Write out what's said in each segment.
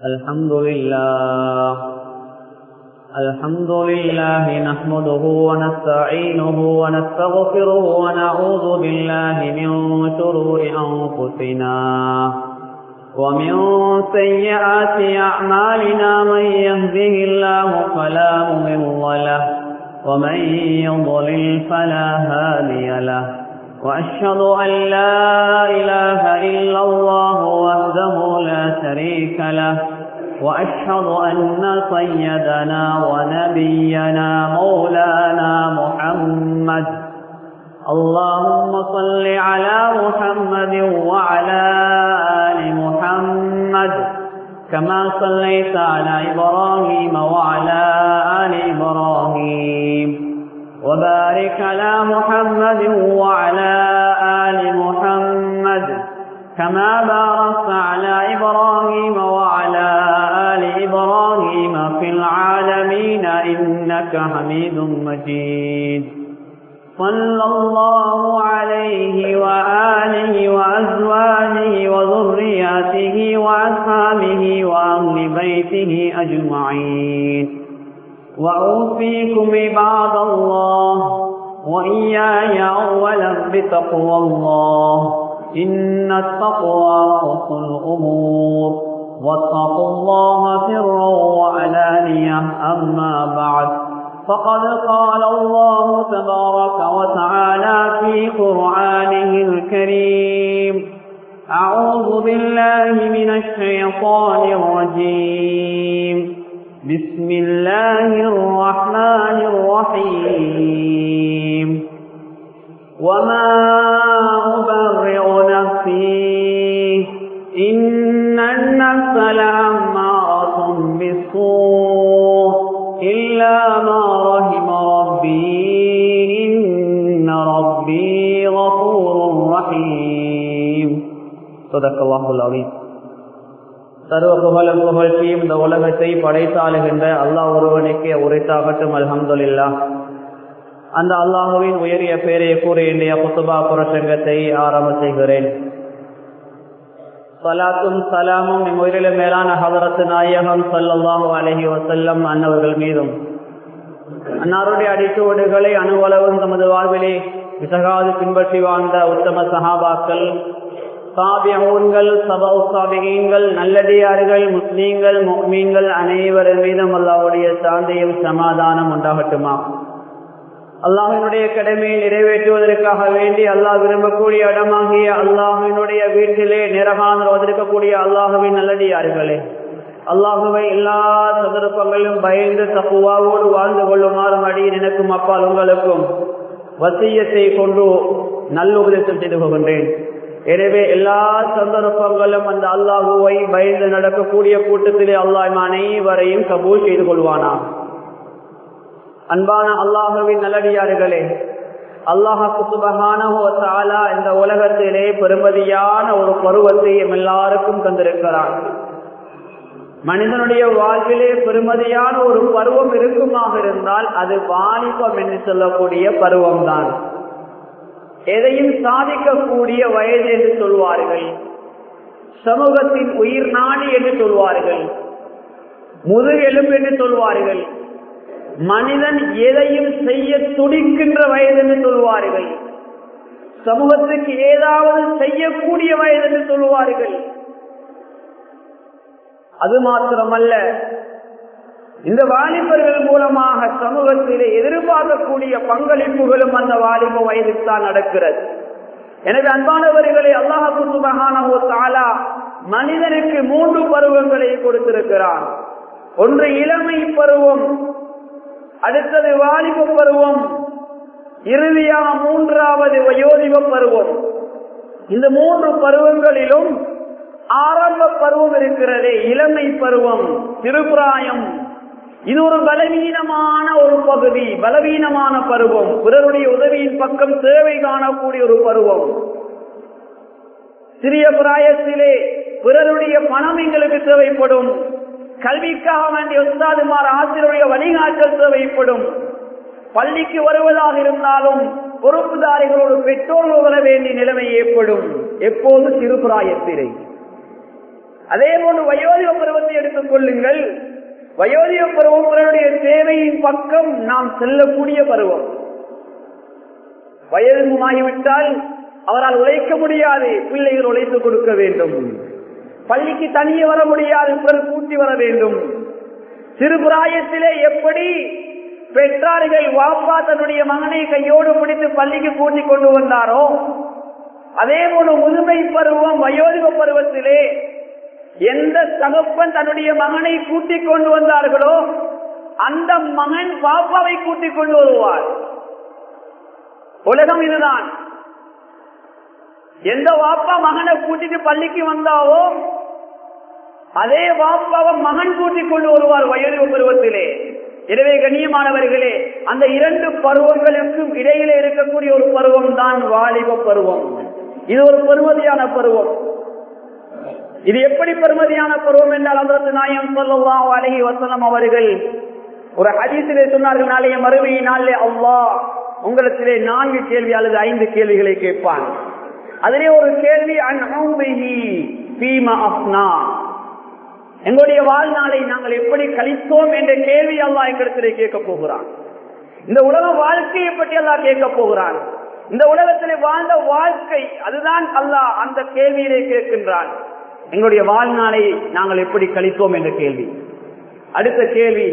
الحمد لله الحمد لله نحمده ونستعينه ونستغفره ونعوذ بالله من شرور أنفسنا ومن سيئات أعمالنا من يهده الله فلا مضل له ومن يضلل فلا هادي له وأشهد أن لا إله إلا الله وحده لا شريك له وأشهد أن سيدنا ونبينا مولانا محمد اللهم صل على محمد وعلى آل محمد كما صليت على إبراهيم وعلى آل إبراهيم وبارك على محمد وعلى آل محمد كما باركت على إبراهيم وعلى آل إبراهيم في العالمين إنك حميد مجيد صلى الله عليه وآله وأزواجه وذرياته وأصحابه وأهل بيته أجمعين وأوصيكم عباد الله وإياي أولا بتقوى الله إن التقوى رأس الأمور واتقوا الله سرا وعلانية أما بعد فقد قال الله تبارك وتعالى في قرآنه الكريم أعوذ بالله من الشيطان الرجيم بسم الله الرحمن الرحيم وما أبرئ نفسي إن النفس لأمارة بالسوء إلا ما رحم ربي إن ربي غفور رحيم صدق الله العظيم சர்வ புகழும் புகழ்ச்சியும் இந்த உலகத்தை படைத்தாளுகின்ற அல்லாஹ் ஒருவனுக்கே உரைத்தாகட்டும் அல்ஹம்துல்லா அந்த அல்லாஹுவின் உயரிய பேரை கூறி இன்றைய புத்துபா புரசங்கத்தை ஆரம்ப செய்கிறேன் சலாத்தும் சலாமும் இம்முயிரில மேலான ஹதரத்து நாயகம் சல்லாஹூ அலஹி வசல்லம் அன்னவர்கள் மீதும் அன்னாருடைய அடிச்சுவடுகளை அணுவளவும் தமது வாழ்விலே விசகாது பின்பற்றி வாழ்ந்த உத்தம சஹாபாக்கள் சாபியங்கள் சபவு சாபிகங்கள் நல்லடியார்கள் முஸ்லீம்கள் மீன்கள் அனைவரின் மீதும் அல்லாவுடைய சாந்தியும் சமாதானம் உண்டாகட்டுமா அல்லாஹினுடைய கடமையை நிறைவேற்றுவதற்காக வேண்டி அல்லாஹ் விரும்பக்கூடிய இடமாகிய அல்லாஹினுடைய வீட்டிலே நிறகாந்து இருக்கக்கூடிய அல்லாஹுவின் நல்லடியார்களே அல்லாஹுவை எல்லா சந்தர்ப்பங்களிலும் பயந்து தப்புவாவோடு வாழ்ந்து கொள்ளுமாறு அடி எனக்கும் அப்பால் உங்களுக்கும் வசியத்தை கொண்டு நல்லுபதேசம் செய்து கொள்கின்றேன் எனவே எல்லா சந்தர்ப்பங்களும் அந்த அல்லாஹுவை பயந்து நடக்கக்கூடிய கூட்டத்திலே அல்லாஹ் அனைவரையும் கபூல் செய்து கொள்வானா அன்பான அல்லாஹுவின் நல்லடியார்களே அல்லாஹாக்கு சுபகான இந்த உலகத்திலே பெருமதியான ஒரு பருவத்தை எல்லாருக்கும் தந்திருக்கிறான் மனிதனுடைய வாழ்விலே பெருமதியான ஒரு பருவம் இருக்குமாக இருந்தால் அது வாலிபம் என்று சொல்லக்கூடிய பருவம் தான் எதையும் சாதிக்கக்கூடிய வயது என்று சொல்வார்கள் சமூகத்தின் உயிர் நாடி என்று சொல்வார்கள் முதுகெலும்பு என்று சொல்வார்கள் மனிதன் எதையும் செய்ய துடிக்கின்ற வயது என்று சொல்வார்கள் சமூகத்துக்கு ஏதாவது செய்யக்கூடிய வயது என்று சொல்வார்கள் அது மாத்திரமல்ல இந்த வாலிபர்கள் மூலமாக சமூகத்திலே எதிர்பார்க்கக்கூடிய பங்களிப்புகளும் அந்த வாலிப வயதில் தான் நடக்கிறது எனவே அன்பானவர்களை அல்லாஹு சுபகானோ தாலா மனிதனுக்கு மூன்று பருவங்களை கொடுத்திருக்கிறான் ஒன்று இளமை பருவம் அடுத்தது வாலிப பருவம் இறுதியாக மூன்றாவது வயோதிப பருவம் இந்த மூன்று பருவங்களிலும் ஆரம்ப பருவம் இருக்கிறதே இளமை பருவம் திருப்புராயம் இது ஒரு பலவீனமான ஒரு பகுதி பலவீனமான பருவம் பிறருடைய உதவியின் பக்கம் தேவை காணக்கூடிய ஒரு பருவம் சிறிய பிராயத்திலே பிறருடைய பணம் எங்களுக்கு தேவைப்படும் கல்விக்காக வேண்டிய உஸ்தாதுமார் ஆசிரியருடைய வழிகாட்டல் தேவைப்படும் பள்ளிக்கு வருவதாக இருந்தாலும் பொறுப்புதாரிகளோடு பெற்றோர்கள் வர வேண்டிய நிலைமை ஏற்படும் எப்போது சிறுபிராயத்திலே அதே போன்று வயோதிக பருவத்தை எடுத்து வயோதிக பருவம் பிறருடைய தேவையின் பக்கம் நாம் செல்லக்கூடிய பருவம் வயதுமாகிவிட்டால் அவரால் உழைக்க முடியாது பிள்ளைகள் உழைத்து கொடுக்க வேண்டும் பள்ளிக்கு தனியே வர முடியாது பிறர் கூட்டி வர வேண்டும் சிறு பிராயத்திலே எப்படி பெற்றார்கள் வாப்பா தன்னுடைய மகனை கையோடு பிடித்து பள்ளிக்கு கூட்டி கொண்டு வந்தாரோ அதே போல முதுமை பருவம் வயோதிக பருவத்திலே எந்த தகப்பன் தன்னுடைய மகனை கூட்டிக் கொண்டு வந்தார்களோ அந்த மகன் பாப்பாவை கூட்டிக் கொண்டு வருவார் உலகம் இதுதான் எந்த வாப்பா மகனை கூட்டிட்டு பள்ளிக்கு வந்தாவோ அதே வாப்பாவை மகன் கூட்டிக் கொண்டு வருவார் வயது பருவத்திலே எனவே கண்ணியமானவர்களே அந்த இரண்டு பருவங்களுக்கும் இடையிலே இருக்கக்கூடிய ஒரு பருவம் தான் வாலிப பருவம் இது ஒரு பெருமதியான பருவம் இது எப்படி பெருமதியான பருவம் என்றால் அதற்கு நாயம் சொல்லலாம் அழகி வசனம் அவர்கள் ஒரு ஹதீசிலே சொன்னார்கள் நாளைய மறுமை நாளிலே அவ்வா உங்களிடத்திலே நான்கு கேள்வி அல்லது ஐந்து கேள்விகளை கேட்பான் அதிலே ஒரு கேள்வி எங்களுடைய வாழ்நாளை நாங்கள் எப்படி கழித்தோம் என்ற கேள்வி அல்லா எங்களிடத்திலே கேட்க போகிறான் இந்த உலக வாழ்க்கையை பற்றி அல்லா கேட்க போகிறான் இந்த உலகத்திலே வாழ்ந்த வாழ்க்கை அதுதான் அல்லாஹ் அந்த கேள்வியிலே கேட்கின்றான் எங்களுடைய வாழ்நாளை நாங்கள் எப்படி கழித்தோம் என்ற கேள்வி அடுத்த கேள்வி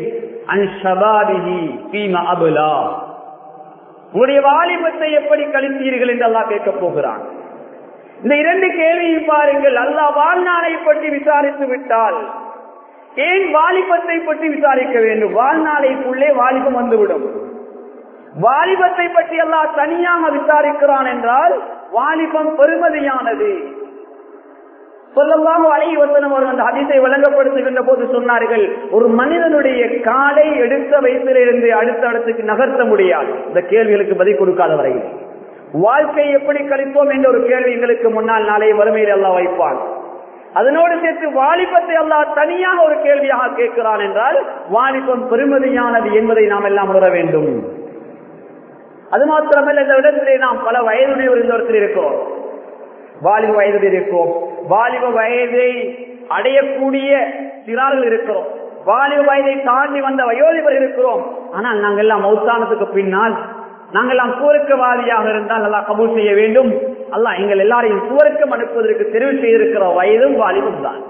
அபுலா உங்களுடைய வாலிபத்தை எப்படி கழித்தீர்கள் என்று அல்லா கேட்க போகிறான் இந்த இரண்டு கேள்வியை பாருங்கள் அல்லாஹ் வாழ்நாளை பற்றி விசாரித்து விட்டால் ஏன் வாலிபத்தை பற்றி விசாரிக்க வேண்டும் வாழ்நாளைக்குள்ளே வாலிபம் வந்துவிடும் வாலிபத்தை பற்றி எல்லாம் தனியாக விசாரிக்கிறான் என்றால் வாலிபம் பெருமதியானது சொல்லலாம் அழகி வசனம் அவர்கள் அந்த அதிசை வழங்கப்படுத்துகின்ற போது சொன்னார்கள் ஒரு மனிதனுடைய காலை எடுத்த வயசிலிருந்து அடுத்த இடத்துக்கு நகர்த்த முடியாது இந்த கேள்விகளுக்கு பதில் கொடுக்காத வரையில் வாழ்க்கை எப்படி கழிப்போம் என்ற ஒரு கேள்வி எங்களுக்கு முன்னால் நாளைய வறுமையில் எல்லாம் வைப்பான் அதனோடு சேர்த்து வாலிபத்தை எல்லாம் தனியாக ஒரு கேள்வியாக கேட்கிறான் என்றால் வாலிபம் பெருமதியானது என்பதை நாம் எல்லாம் உணர வேண்டும் அது மாத்திரமல்ல இந்த இடத்திலே நாம் பல வயதுடைய ஒரு இடத்தில் இருக்கிறோம் வாலிப வயதில் இருக்கிறோம் வாலிப வயதை அடையக்கூடிய சிறார்கள் இருக்கிறோம் வாலிப வயதை தாண்டி வந்த வயோதிபர் இருக்கிறோம் ஆனால் நாங்கள் எல்லாம் மௌத்தானத்துக்கு பின்னால் நாங்கள் எல்லாம் சுவருக்கவாதியாக இருந்தால் நல்லா கபூல் செய்ய வேண்டும் அல்ல எங்கள் எல்லாரையும் சுவருக்கம் அனுப்புவதற்கு தெரிவு செய்திருக்கிற வயதும் வாலிபம் தான்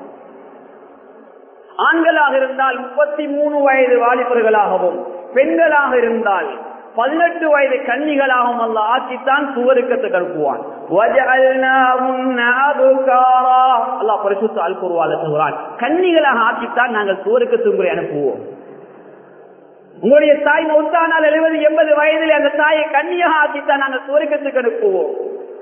ஆண்களாக இருந்தால் முப்பத்தி மூணு வயது வாலிபர்களாகவும் பெண்களாக இருந்தால் பதினெட்டு வயது கன்னிகளாகவும் அல்ல ஆக்கித்தான் சுவருக்கத்துக்கு அனுப்புவான் அல்லா பரிசுத்த அல் கூறுவாள் சொல்கிறான் கன்னிகளாக ஆக்கித்தான் நாங்கள் சுவருக்கத்து உங்களை அனுப்புவோம் உங்களுடைய தாய் மௌத்தானால் எழுபது எண்பது வயதில் அந்த தாயை கன்னியாக ஆக்கித்தான் நாங்கள் சுவருக்கத்துக்கு அனுப்புவோம்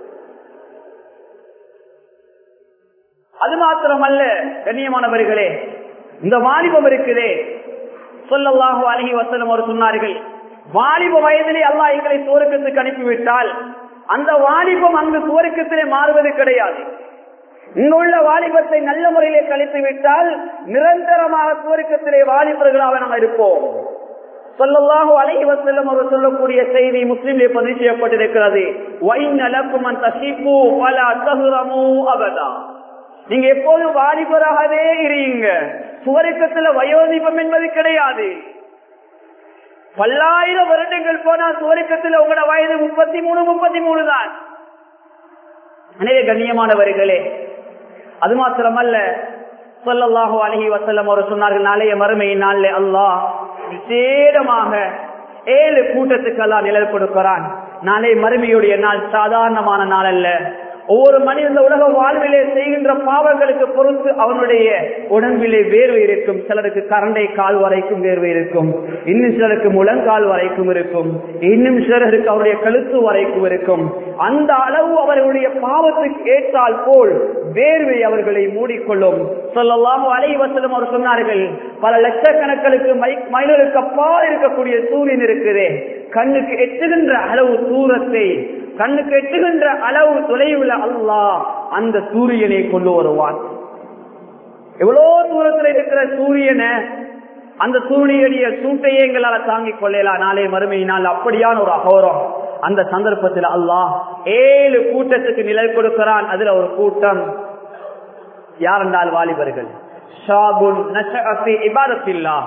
அது மாத்திரமல்ல கண்ணியமானவர்களே இந்த வாலிபம் இருக்குதே சொல்லல்லாஹு அழகி வசனம் அவர் சொன்னார்கள் வாலிப வயதிலே அல்லாஹ் எங்களை சுவருக்கத்துக்கு அனுப்பிவிட்டால் அந்த வாலிபம் அங்கு சுவருக்கத்திலே மாறுவது கிடையாது இங்குள்ள வாலிபத்தை நல்ல முறையிலே கழித்து விட்டால் நிரந்தரமாக சுவருக்கத்திலே வாலிபர்களாக நாம் இருப்போம் சொல்லல்லாஹு அலைஹி வஸல்லம் அவர் சொல்லக்கூடிய செய்தி முஸ்லிமிலே பதிவு செய்யப்பட்டிருக்கிறது வைநலக்கும் அந்த தசிப்பு பல தகுரமு அபதா நீங்க எப்போதும் வாலிபராகவே இருங்க சுவருக்கத்துல வயோதிபம் என்பது கிடையாது பல்லாயிரம் வருடங்கள் போனா சுவருக்கத்துல உங்களோட வயது முப்பத்தி மூணு முப்பத்தி மூணு தான் அநேக கண்ணியமானவர்களே அது மாத்திரமல்ல சொல்லல்லாஹு அலஹி வசல்லம் அவர் சொன்னார்கள் நாளைய மறுமை நாளில் அல்லாஹ் விசேடமாக ஏழு கூட்டத்துக்கு எல்லாம் நிழல் கொடுக்கிறான் நாளை மறுமையுடைய நாள் சாதாரணமான நாள் அல்ல ஒவ்வொரு மனிதன் இந்த உலக வாழ்விலே செய்கின்ற பாவங்களுக்கு பொறுத்து அவனுடைய உடம்பிலே வேர்வை இருக்கும் சிலருக்கு கரண்டை கால் வரைக்கும் வேர்வை இருக்கும் இன்னும் சிலருக்கு முழங்கால் வரைக்கும் இருக்கும் இன்னும் சிலருக்கு அவருடைய கழுத்து வரைக்கும் இருக்கும் அந்த அளவு அவர்களுடைய பாவத்துக்கு ஏற்றால் போல் வேர்வை அவர்களை மூடிக்கொள்ளும் சொல்லலாம் அலைவசலம் அவர் சொன்னார்கள் பல லட்சக்கணக்களுக்கு மைல்களுக்கு அப்பால் இருக்கக்கூடிய சூரியன் இருக்குதே கண்ணுக்கு எட்டுகின்ற அளவு தூரத்தை கண்ணுக்கு எட்டுகின்ற அளவு தொலைவுல அல்லாஹ் அந்த சூரியனை கொண்டு வருவான் எவ்வளோ தூரத்தில் இருக்கிற சூரியனை அந்த சூரியனுடைய சூட்டையே எங்களால் தாங்கிக் கொள்ளலாம் நாளை மறுமையினால் அப்படியான ஒரு அகோரம் அந்த சந்தர்ப்பத்தில் அல்லாஹ் ஏழு கூட்டத்துக்கு நிலை கொடுக்கிறான் அதுல ஒரு கூட்டம் யார் என்றால் வாலிபர்கள் ஷாபுன் இபாதத்தில்லா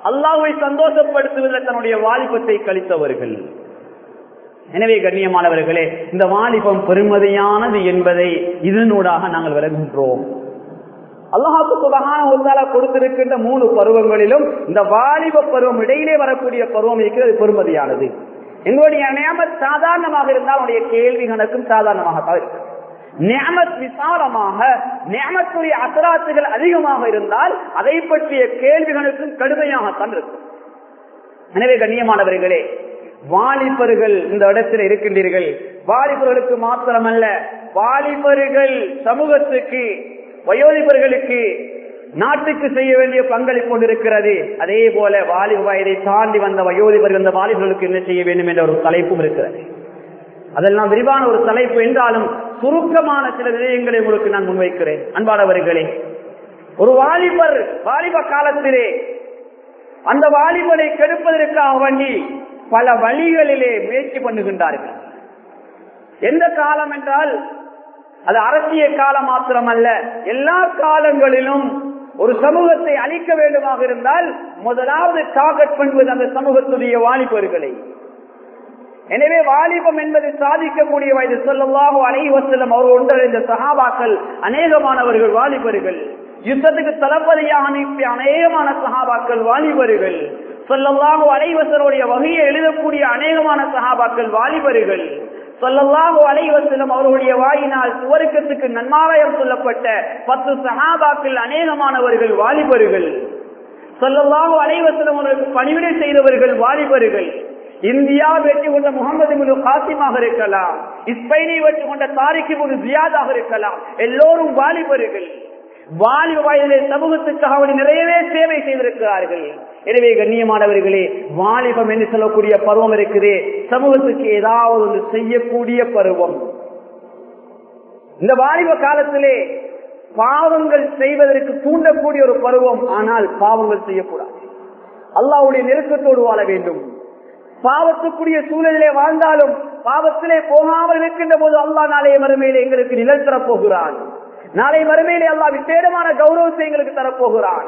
அல்லாஹ்வை சந்தோஷப்படுத்துவதில் தன்னுடைய வாலிபத்தை கழித்தவர்கள் எனவே கண்ணியமானவர்களே இந்த வாலிபம் பெருமதியானது என்பதை இதனூடாக நாங்கள் விளங்குகின்றோம் அல்லாஹாக்கு சுபகான ஒருதால கொடுத்திருக்கின்ற மூணு பருவங்களிலும் இந்த வாலிப பருவம் இடையிலே வரக்கூடிய பருவம் இருக்கிறது பெருமதியானது எங்களுடைய நியமத் சாதாரணமாக இருந்தால் உடைய கேள்வி கணக்கும் சாதாரணமாகத்தான் இருக்கும் நியமத் விசாலமாக நியமத்துடைய அசராத்துகள் அதிகமாக இருந்தால் அதை பற்றிய கேள்விகளுக்கும் கடுமையாகத்தான் இருக்கும் எனவே கண்ணியமானவர்களே வாலிபர்கள் இந்த இடத்தில் இருக்கின்றீர்கள் வாலிபர்களுக்கு மாத்திரமல்ல வாலிபர்கள் சமூகத்துக்கு வயோதிபர்களுக்கு நாட்டுக்கு செய்ய வேண்டிய பங்களிப்பு கொண்டிருக்கிறது அதே போல வாலிப வயதை தாண்டி வந்த வயோதிபர்கள் இந்த வாலிபர்களுக்கு என்ன செய்ய வேண்டும் என்ற ஒரு தலைப்பும் இருக்கிறது அதெல்லாம் விரிவான ஒரு தலைப்பு என்றாலும் சுருக்கமான சில விடயங்களை உங்களுக்கு நான் முன்வைக்கிறேன் அன்பானவர்களே ஒரு வாலிபர் வாலிப காலத்திலே அந்த வாலிபனை கெடுப்பதற்காக வேண்டி பல வழிகளிலே முயற்சி பண்ணுகின்றார்கள் எந்த காலம் என்றால் அது அரசியல் காலம் மாத்திரமல்ல எல்லா காலங்களிலும் ஒரு சமூகத்தை அழிக்க வேண்டுமாக இருந்தால் முதலாவது டார்கெட் பண்ணுவது அந்த சமூகத்துடைய வாலிபர்களை எனவே வாலிபம் என்பதை சாதிக்கக்கூடிய வயது சொல்லவாக அனைவசலம் அவர் ஒன்றடைந்த சகாபாக்கள் அநேகமானவர்கள் வாலிபர்கள் யுத்தத்துக்கு தளபதியாக அனுப்பிய அநேகமான சகாபாக்கள் வாலிபர்கள் சொல்லவாக அனைவசருடைய வகையை எழுதக்கூடிய அநேகமான சகாபாக்கள் வாலிபர்கள் சொல்லல்லாஹு அலைவசலம் அவர்களுடைய வாயினால் சுவருக்கத்துக்கு நன்மாராயம் சொல்லப்பட்ட பத்து சகாபாக்கள் அநேகமானவர்கள் வாலிபர்கள் சொல்லல்லாஹு அலைவசலம் அவர்களுக்கு பணிவிடை செய்தவர்கள் வாலிபர்கள் இந்தியா வெற்றி கொண்ட முகமது முழு காசிமாக இருக்கலாம் இஸ்பெயினை வெற்றி கொண்ட தாரிக்கு முழு ஜியாதாக இருக்கலாம் எல்லோரும் வாலிபர்கள் வாலிப வயதிலே சமூகத்துக்காக அவர்கள் நிறையவே சேவை செய்திருக்கிறார்கள் எனவே கண்ணியமானவர்களே வாலிபம் என்று சொல்லக்கூடிய பருவம் இருக்குது சமூகத்துக்கு ஏதாவது ஒன்று செய்யக்கூடிய பருவம் இந்த வாலிப காலத்திலே பாவங்கள் செய்வதற்கு தூண்டக்கூடிய ஒரு பருவம் ஆனால் பாவங்கள் செய்யக்கூடாது அல்லாவுடைய நெருக்கத்தோடு வாழ வேண்டும் பாவத்துக்குரிய சூழலிலே வாழ்ந்தாலும் பாவத்திலே போகாமல் இருக்கின்ற போது அல்லா நாளைய மறுமையிலே எங்களுக்கு நிழல் தரப்போகிறான் நாளை மறுமையிலே அல்லா விசேடமான கௌரவத்தை எங்களுக்கு தரப்போகிறான்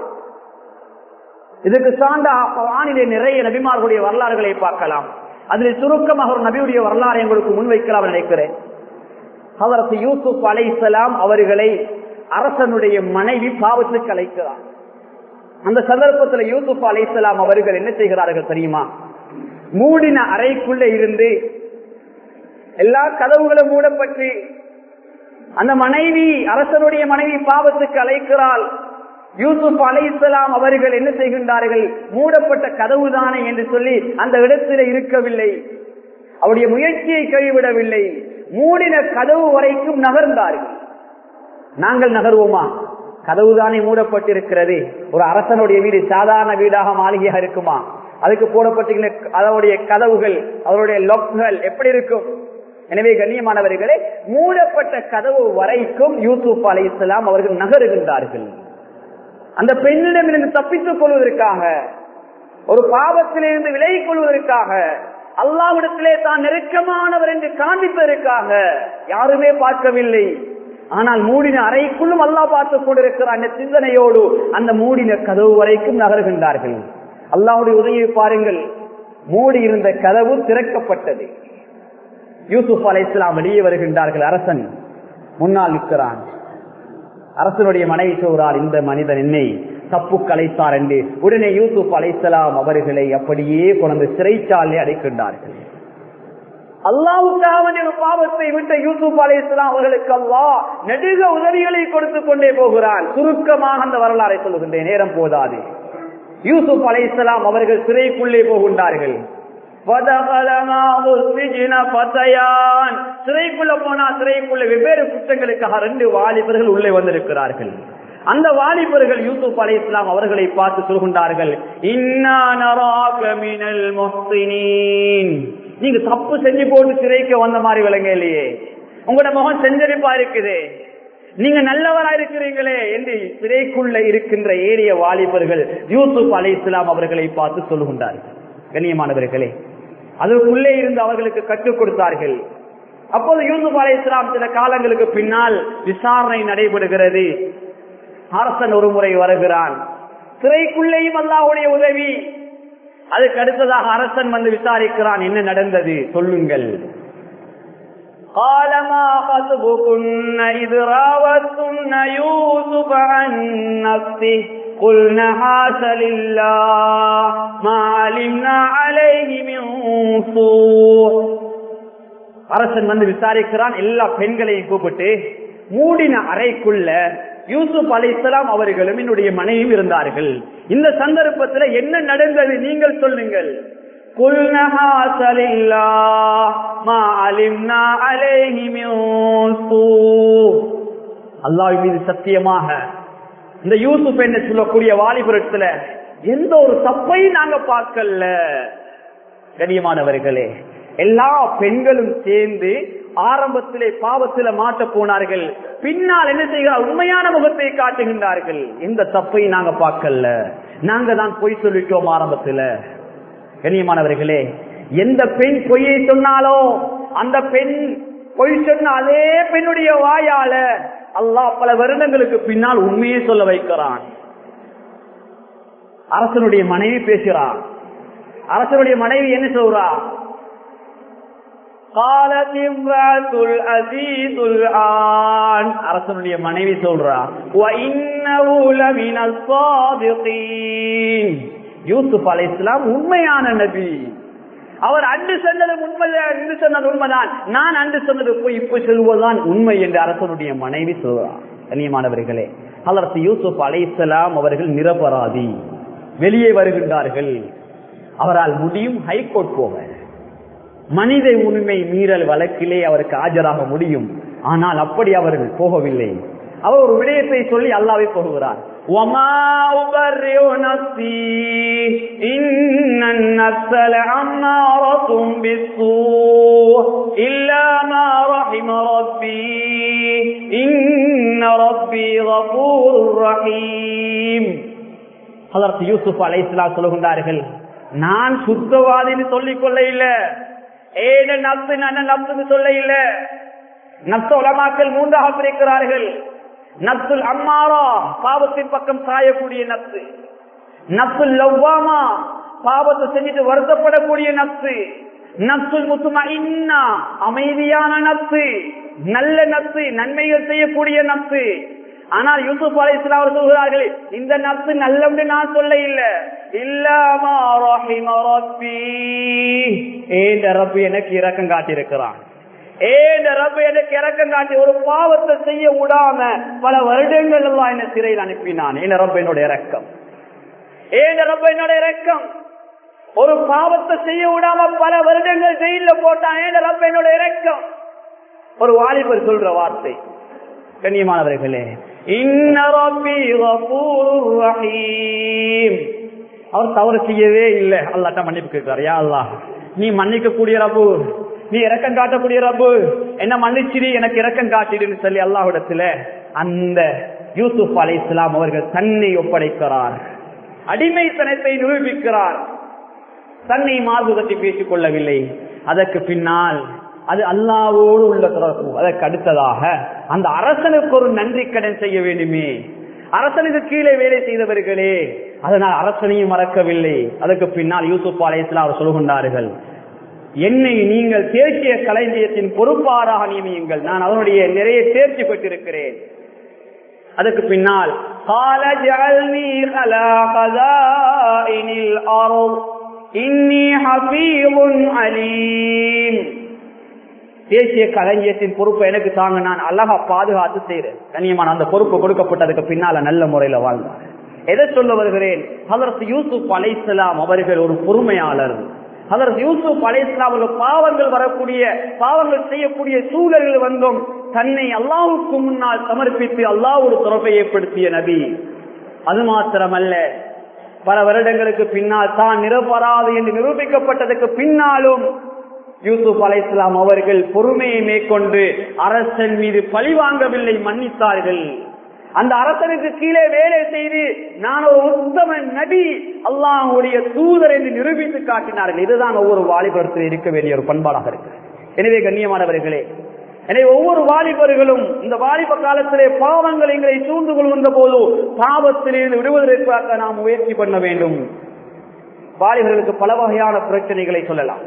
இதுக்கு சார்ந்த வானிலே நிறைய நபிமார்களுடைய வரலாறுகளை பார்க்கலாம் அதில் சுருக்கமாக ஒரு நபியுடைய வரலாறு எங்களுக்கு முன்வைக்கலாம் நினைக்கிறேன் அவரது யூசுப் அலைசலாம் அவர்களை அரசனுடைய மனைவி பாவத்துக்கு அழைக்கிறார் அந்த சந்தர்ப்பத்தில் யூசுப் அலைசலாம் அவர்கள் என்ன செய்கிறார்கள் தெரியுமா மூடின அறைக்குள்ள இருந்து எல்லா கதவுகளும் மூடப்பட்டு அந்த மனைவி அரசனுடைய மனைவி பாவத்துக்கு அழைக்கிறாள் யூசுப் அலை இஸ்லாம் அவர்கள் என்ன செய்கின்றார்கள் மூடப்பட்ட கதவு தானே என்று சொல்லி அந்த இடத்துல இருக்கவில்லை அவருடைய முயற்சியை கைவிடவில்லை மூடின கதவு வரைக்கும் நகர்ந்தார்கள் நாங்கள் நகர்வோமா கதவு தானே மூடப்பட்டிருக்கிறது ஒரு அரசனுடைய வீடு சாதாரண வீடாக மாளிகையாக இருக்குமா அதுக்கு போடப்பட்டிருக்கிற அதனுடைய கதவுகள் அவருடைய லொக்குகள் எப்படி இருக்கும் எனவே கண்ணியமானவர்களே மூடப்பட்ட கதவு வரைக்கும் யூசுப் அலை இஸ்லாம் அவர்கள் நகருகின்றார்கள் அந்த பெண்ணிடமிருந்து தப்பித்துக் கொள்வதற்காக ஒரு பாவத்திலிருந்து விலகிக் கொள்வதற்காக அல்லாவிடத்திலே தான் நெருக்கமானவர் என்று காண்பிப்பதற்காக யாருமே பார்க்கவில்லை ஆனால் மூடின அறைக்குள்ளும் அல்லாஹ் பார்த்துக் கொண்டிருக்கிறார் அந்த சிந்தனையோடு அந்த மூடின கதவு வரைக்கும் நகர்கின்றார்கள் அல்லாவுடைய உதவியை பாருங்கள் மூடி இருந்த கதவு திறக்கப்பட்டது யூசுப் அலை இஸ்லாம் வெளியே வருகின்றார்கள் அரசன் முன்னால் நிற்கிறான் அரசனுடைய மனைவி சொல்றார் இந்த மனிதன் என்னை தப்பு கலைத்தார் என்று உடனே யூசுப் அலைசலாம் அவர்களை அப்படியே கொண்டு சிறைச்சாலை அடைக்கின்றார்கள் அல்லாவுக்காக பாவத்தை விட்ட யூசுப் அலை இஸ்லாம் அவர்களுக்கு அல்லா நெடுக உதவிகளை கொடுத்து கொண்டே போகிறான் சுருக்கமாக அந்த வரலாறை சொல்லுகின்றேன் நேரம் போதாது யூசுப் அலை இஸ்லாம் அவர்கள் சிறைக்குள்ளே போகின்றார்கள் சிறைக்குள்ள போனா சிறைக்குள்ள வெவ்வேறு குற்றங்களுக்காக ரெண்டு வாலிபர்கள் உள்ளே வந்திருக்கிறார்கள் அந்த வாலிபர்கள் யூசுப் அலை இஸ்லாம் அவர்களை பார்த்து சொல்கின்றார்கள் நீங்க தப்பு செஞ்சு போட்டு சிறைக்கு வந்த மாதிரி விளங்க இல்லையே உங்களோட முகம் செஞ்சரிப்பா இருக்குது நீங்க நல்லவரா இருக்கிறீங்களே என்று சிறைக்குள்ள இருக்கின்ற ஏரிய வாலிபர்கள் யூசுப் அலை இஸ்லாம் அவர்களை பார்த்து சொல்லுகின்றார்கள் கண்ணியமானவர்களே அதற்குள்ளே இருந்து அவர்களுக்கு கற்றுக் கொடுத்தார்கள் அப்போது யூசுப் அலை இஸ்லாம் சில காலங்களுக்கு பின்னால் விசாரணை நடைபெறுகிறது அரசன் ஒரு முறை வருகிறான் சிறைக்குள்ளேயும் அல்லாஹ்வுடைய உதவி அதுக்கு அடுத்ததாக அரசன் வந்து விசாரிக்கிறான் என்ன நடந்தது சொல்லுங்கள் قال ما خطبكن إذ راوتن يوسف عن نفسه قلن حاس لله ما علمنا عليه من سوء அரசன் வந்து விசாரிக்கிறான் எல்லா பெண்களையும் கூப்பிட்டு மூடின அறைக்குள்ள யூசுப் அலைசலாம் அவர்களும் என்னுடைய மனைவியும் இருந்தார்கள் இந்த சந்தர்ப்பத்தில் என்ன நடந்தது நீங்கள் சொல்லுங்கள் அல்லாஹ் மீது சத்தியமாக இந்த யூசுப் என்ன சொல்லக்கூடிய வாலிபுரத்துல எந்த ஒரு தப்பையும் நாங்க பார்க்கல கண்ணியமானவர்களே எல்லா பெண்களும் சேர்ந்து ஆரம்பத்திலே பாவத்தில மாட்ட போனார்கள் பின்னால் என்ன செய்கிறார் உண்மையான முகத்தை காட்டுகின்றார்கள் எந்த தப்பையும் நாங்க பார்க்கல நாங்க தான் பொய் சொல்லிட்டோம் ஆரம்பத்துல கண்ணியமானவர்களே எந்த பெண் பொய்யை சொன்னாலோ அந்த பெண் பொய் சொன்ன அதே பெண்ணுடைய வாயால அல்லாஹ் பல வருடங்களுக்கு பின்னால் உண்மையை சொல்ல வைக்கிறான் அரசனுடைய மனைவி பேசுகிறான் அரசனுடைய மனைவி என்ன சொல்றா அரசனுடைய மனைவி சொல்றா யூசுப் அலை இஸ்லாம் உண்மையான நபி அவர் அன்று சொன்னது உண்மை அன்று சொன்னது உண்மைதான் நான் அன்று சொன்னது போய் இப்ப சொல்வதுதான் உண்மை என்று அரசனுடைய மனைவி சொல்றார் கண்ணியமானவர்களே அதற்கு யூசுப் அலை இஸ்லாம் அவர்கள் நிரபராதி வெளியே வருகின்றார்கள் அவரால் முடியும் ஹைகோர்ட் போக மனித உரிமை மீறல் வழக்கிலே அவருக்கு ஆஜராக முடியும் ஆனால் அப்படி அவர்கள் போகவில்லை அவர் ஒரு விடயத்தை சொல்லி அல்லாவே போகிறார் யூசுப் அலை சொல்லுகின்றார்கள் நான் சுத்தவாதின்னு சொல்லிக் கொள்ள இல்ல ஏன நப்சு நான் நப்சுன்னு சொல்ல இல்ல நப்ச உலமாக்கள் மூன்றாக பிரிக்கிறார்கள் நப்சுல் அம்மாரா பாவத்தின் பக்கம் சாயக்கூடிய நப்சு நப்சுல் லவ்வாமா பாவத்தை செஞ்சுட்டு வருத்தப்படக்கூடிய நப்சு நப்சுல் முத்துமா இன்னா அமைதியான நப்சு நல்ல நப்சு நன்மைகள் செய்யக்கூடிய நப்சு ஆனால் யூசுப் அலை இஸ்லாம் சொல்கிறார்கள் இந்த நப்சு நல்லது நான் சொல்ல இல்ல இல்லாம ரப்பி எனக்கு இறக்கம் காட்டியிருக்கிறான் ஏன் ரப்ப எனக்கு இறக்கம் காட்டி ஒரு பாவத்தை செய்ய விடாம பல வருடங்கள் எல்லாம் என்ன சிறையில் அனுப்பினான் ஏன் ரப்ப என்னோட இறக்கம் ஏன் ரப்ப என்னோட இறக்கம் ஒரு பாவத்தை செய்ய விடாம பல வருடங்கள் ஜெயில போட்டான் ஏன் ரப்ப என்னோட இறக்கம் ஒரு வாலிபர் சொல்ற வார்த்தை கண்ணியமானவர்களே அவர் தவறு செய்யவே இல்லை அல்லாட்ட மன்னிப்பு கேட்கிறார் யா அல்லா நீ மன்னிக்க கூடிய ரப்பு நீ இறக்கம் காட்டக்கூடிய ரப்பு என்ன மன்னிச்சிரி எனக்கு இறக்கம் காட்டிடுன்னு சொல்லி அல்லாஹிடத்துல அந்த யூசுப் அலை இஸ்லாம் அவர்கள் தன்னை ஒப்படைக்கிறார் அடிமைத்தனத்தை நிரூபிக்கிறார் தன்னை மார்புகத்தை பேசிக் கொள்ளவில்லை அதற்கு பின்னால் அது அல்லாவோடு உள்ள தொடர்பு அதற்கு அடுத்ததாக அந்த அரசனுக்கு ஒரு நன்றி கடன் செய்ய வேண்டுமே அரசனுக்கு கீழே வேலை செய்தவர்களே அதனால் அரசனையும் மறக்கவில்லை அதற்கு பின்னால் யூசுப் அலையத்தில் அவர் சொல்கின்றார்கள் என்னை நீங்கள் தேசிய கலைஞயத்தின் பொறுப்பாராக நியமியுங்கள் நான் அதனுடைய நிறைய தேர்ச்சி பெற்றிருக்கிறேன் அதற்கு பின்னால் قال اجعلني على خزائن الأرض إني حفيظ عليم தேசிய களஞ்சியத்தின் பொறுப்பை எனக்கு தாங்க நான் அழகா பாதுகாத்து செய்கிறேன் கண்ணியமான அந்த பொறுப்பு கொடுக்கப்பட்டதுக்கு பின்னால நல்ல முறையில வாழ்ந்தார் எதை சொல்ல வருகிறேன் அதற்கு யூசுப் அலைசலாம் அவர்கள் ஒரு பொறுமையாளர் அதற்கு யூசுப் அலைசலாம் அவர்கள் பாவங்கள் வரக்கூடிய பாவங்கள் செய்யக்கூடிய சூழல்கள் வந்தும் தன்னை அல்லாவுக்கு முன்னால் சமர்ப்பித்து அல்லாவோடு தொடர்பை ஏற்படுத்திய நபி அது மாத்திரமல்ல பல வருடங்களுக்கு பின்னால் தான் நிரபராது என்று நிரூபிக்கப்பட்டதுக்கு பின்னாலும் யூசுப் அலை இஸ்லாம் அவர்கள் பொறுமையை மேற்கொண்டு அரசன் மீது பழி வாங்கவில்லை மன்னித்தார்கள் அந்த அரசனுக்கு கீழே வேலை செய்து நான் ஒரு உத்தம நபி அல்லாஹுடைய தூதர் என்று நிரூபித்து காட்டினார்கள் இதுதான் ஒவ்வொரு வாலிபரத்தில் இருக்க வேண்டிய ஒரு பண்பாடாக இருக்கு எனவே கண்ணியமானவர்களே எனவே ஒவ்வொரு வாலிபர்களும் இந்த வாலிப காலத்திலே பாவங்கள் எங்களை சூழ்ந்து கொள்கின்ற போது பாவத்திலிருந்து விடுவதற்காக நாம் முயற்சி பண்ண வேண்டும் வாலிபர்களுக்கு பல வகையான பிரச்சனைகளை சொல்லலாம்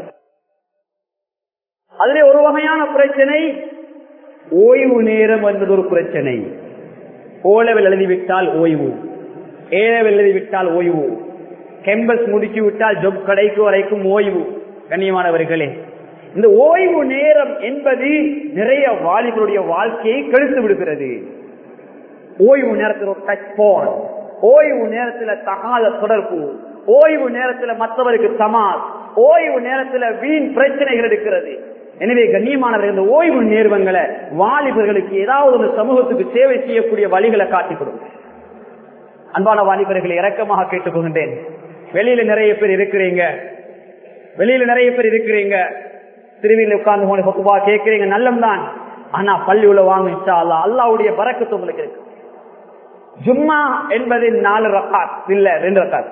அதிலே ஒரு வகையான பிரச்சனை ஓய்வு நேரம் என்பது ஒரு பிரச்சனை ஓலவில் எழுதிவிட்டால் ஓய்வு ஏலவில் எழுதிவிட்டால் ஓய்வு கெம்பஸ் முடிச்சு விட்டால் ஜொப் கடைக்கு வரைக்கும் ஓய்வு கண்ணியமானவர்களே இந்த ஓய்வு நேரம் என்பது நிறைய வாலிபருடைய வாழ்க்கையை கெடுத்து விடுகிறது ஓய்வு நேரத்தில் ஒரு டச் போன் ஓய்வு நேரத்தில் தகாத தொடர்பு ஓய்வு நேரத்தில் மற்றவருக்கு சமாஸ் ஓய்வு நேரத்தில் வீண் பிரச்சனைகள் இருக்கிறது எனவே கண்ணியமானவர்கள் இந்த ஓய்வு நேர்வங்களை வாலிபர்களுக்கு ஏதாவது ஒரு சமூகத்துக்கு சேவை செய்யக்கூடிய வழிகளை காட்டிக் கொடுங்க அன்பான வாலிபர்களை இறக்கமாக கேட்டுக்கொண்டேன் வெளியில நிறைய பேர் இருக்கிறீங்க வெளியில நிறைய பேர் இருக்கிறீங்க திருவியில் உட்கார்ந்து போன பக்குவா கேட்கிறீங்க நல்லம்தான் ஆனா பள்ளி உள்ள வாங்க இன்ஷா அல்லா அல்லாவுடைய பறக்கத்து உங்களுக்கு இருக்கு ஜும்மா என்பது நாலு ரக்காத் இல்ல ரெண்டு ரக்காத்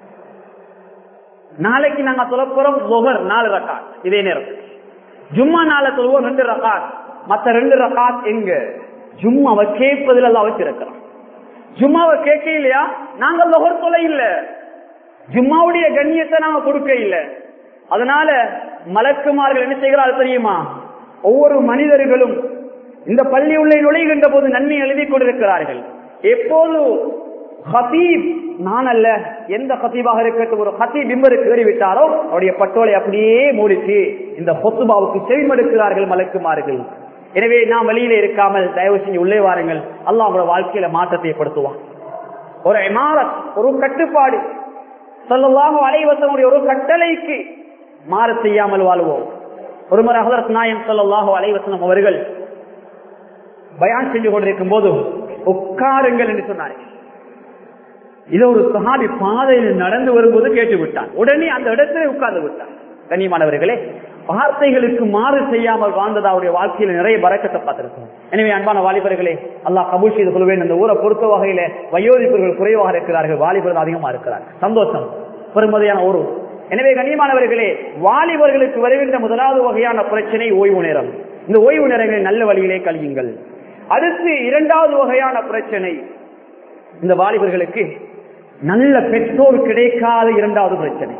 நாளைக்கு நாங்க சொல்ல போறோம் ஜொஹர் நாலு ரக்காத் இதே நேரம் ஜும்மா நாள சொல்லுவோம் ரெண்டு ரகாத் மத்த ரெண்டு ரகாத் எங்க ஜும்மாவை கேட்பதில் எல்லாம் வச்சிருக்கிறோம் ஜும்மாவை கேட்க இல்லையா நாங்க லொகர் தொலை இல்ல ஜும்மாவுடைய கண்ணியத்தை நாங்க கொடுக்க இல்ல அதனால மலக்குமார்கள் என்ன செய்கிறார்கள் தெரியுமா ஒவ்வொரு மனிதர்களும் இந்த பள்ளி உள்ளே நுழைகின்ற போது நன்மை எழுதி கொண்டிருக்கிறார்கள் எப்போது ஹதீப் நான் அல்ல எந்த ஹத்தீபாக இருக்கட்டும் ஒரு ஹத்தீப் பிம்பருக்கு ஏறிவிட்டாரோ அவருடைய பட்டோலை அப்படியே மூடிச்சு இந்த பொத்துபாவுக்கு செவிமடுக்கிறார்கள் மலக்குமார்கள் எனவே நாம் வெளியில இருக்காமல் தயவு செஞ்சு உள்ளே வாருங்கள் அல்லாஹ் அவங்களோட வாழ்க்கையில மாற்றத்தை ஏற்படுத்துவான் ஒரு இமாரத் ஒரு கட்டுப்பாடு சொல்லலாம் அலைவசனுடைய ஒரு கட்டளைக்கு மாற செய்யாமல் வாழ்வோம் ஒரு முறை ஹதரத் நாயம் சொல்லலாஹோ அலைவசனம் அவர்கள் பயான் செஞ்சு கொண்டிருக்கும் போது உட்காருங்கள் என்று சொன்னார்கள் இதை ஒரு சஹாபி பாதையில் நடந்து வரும்போது கேட்டு விட்டான் உடனே அந்த இடத்துல உட்கார்ந்து விட்டான் கண்ணியமானவர்களே வார்த்தைகளுக்கு மாறு செய்யாமல் வாழ்ந்தது அவருடைய வாழ்க்கையில நிறைய பறக்கத்தை பார்த்திருக்கோம் எனவே அன்பான வாலிபர்களே அல்லாஹ் கபூல் செய்து கொள்வேன் இந்த ஊரை பொறுத்த வகையில வயோதிப்பர்கள் குறைவாக இருக்கிறார்கள் வாலிபர்கள் அதிகமா இருக்கிறார்கள் சந்தோஷம் பெருமதியான ஒரு எனவே கண்ணியமானவர்களே வாலிபர்களுக்கு வருகின்ற முதலாவது வகையான பிரச்சனை ஓய்வு நேரம் இந்த ஓய்வு நேரங்களை நல்ல வழியிலே கழியுங்கள் அடுத்து இரண்டாவது வகையான பிரச்சனை இந்த வாலிபர்களுக்கு நல்ல பெற்றோர் கிடைக்காத இரண்டாவது பிரச்சனை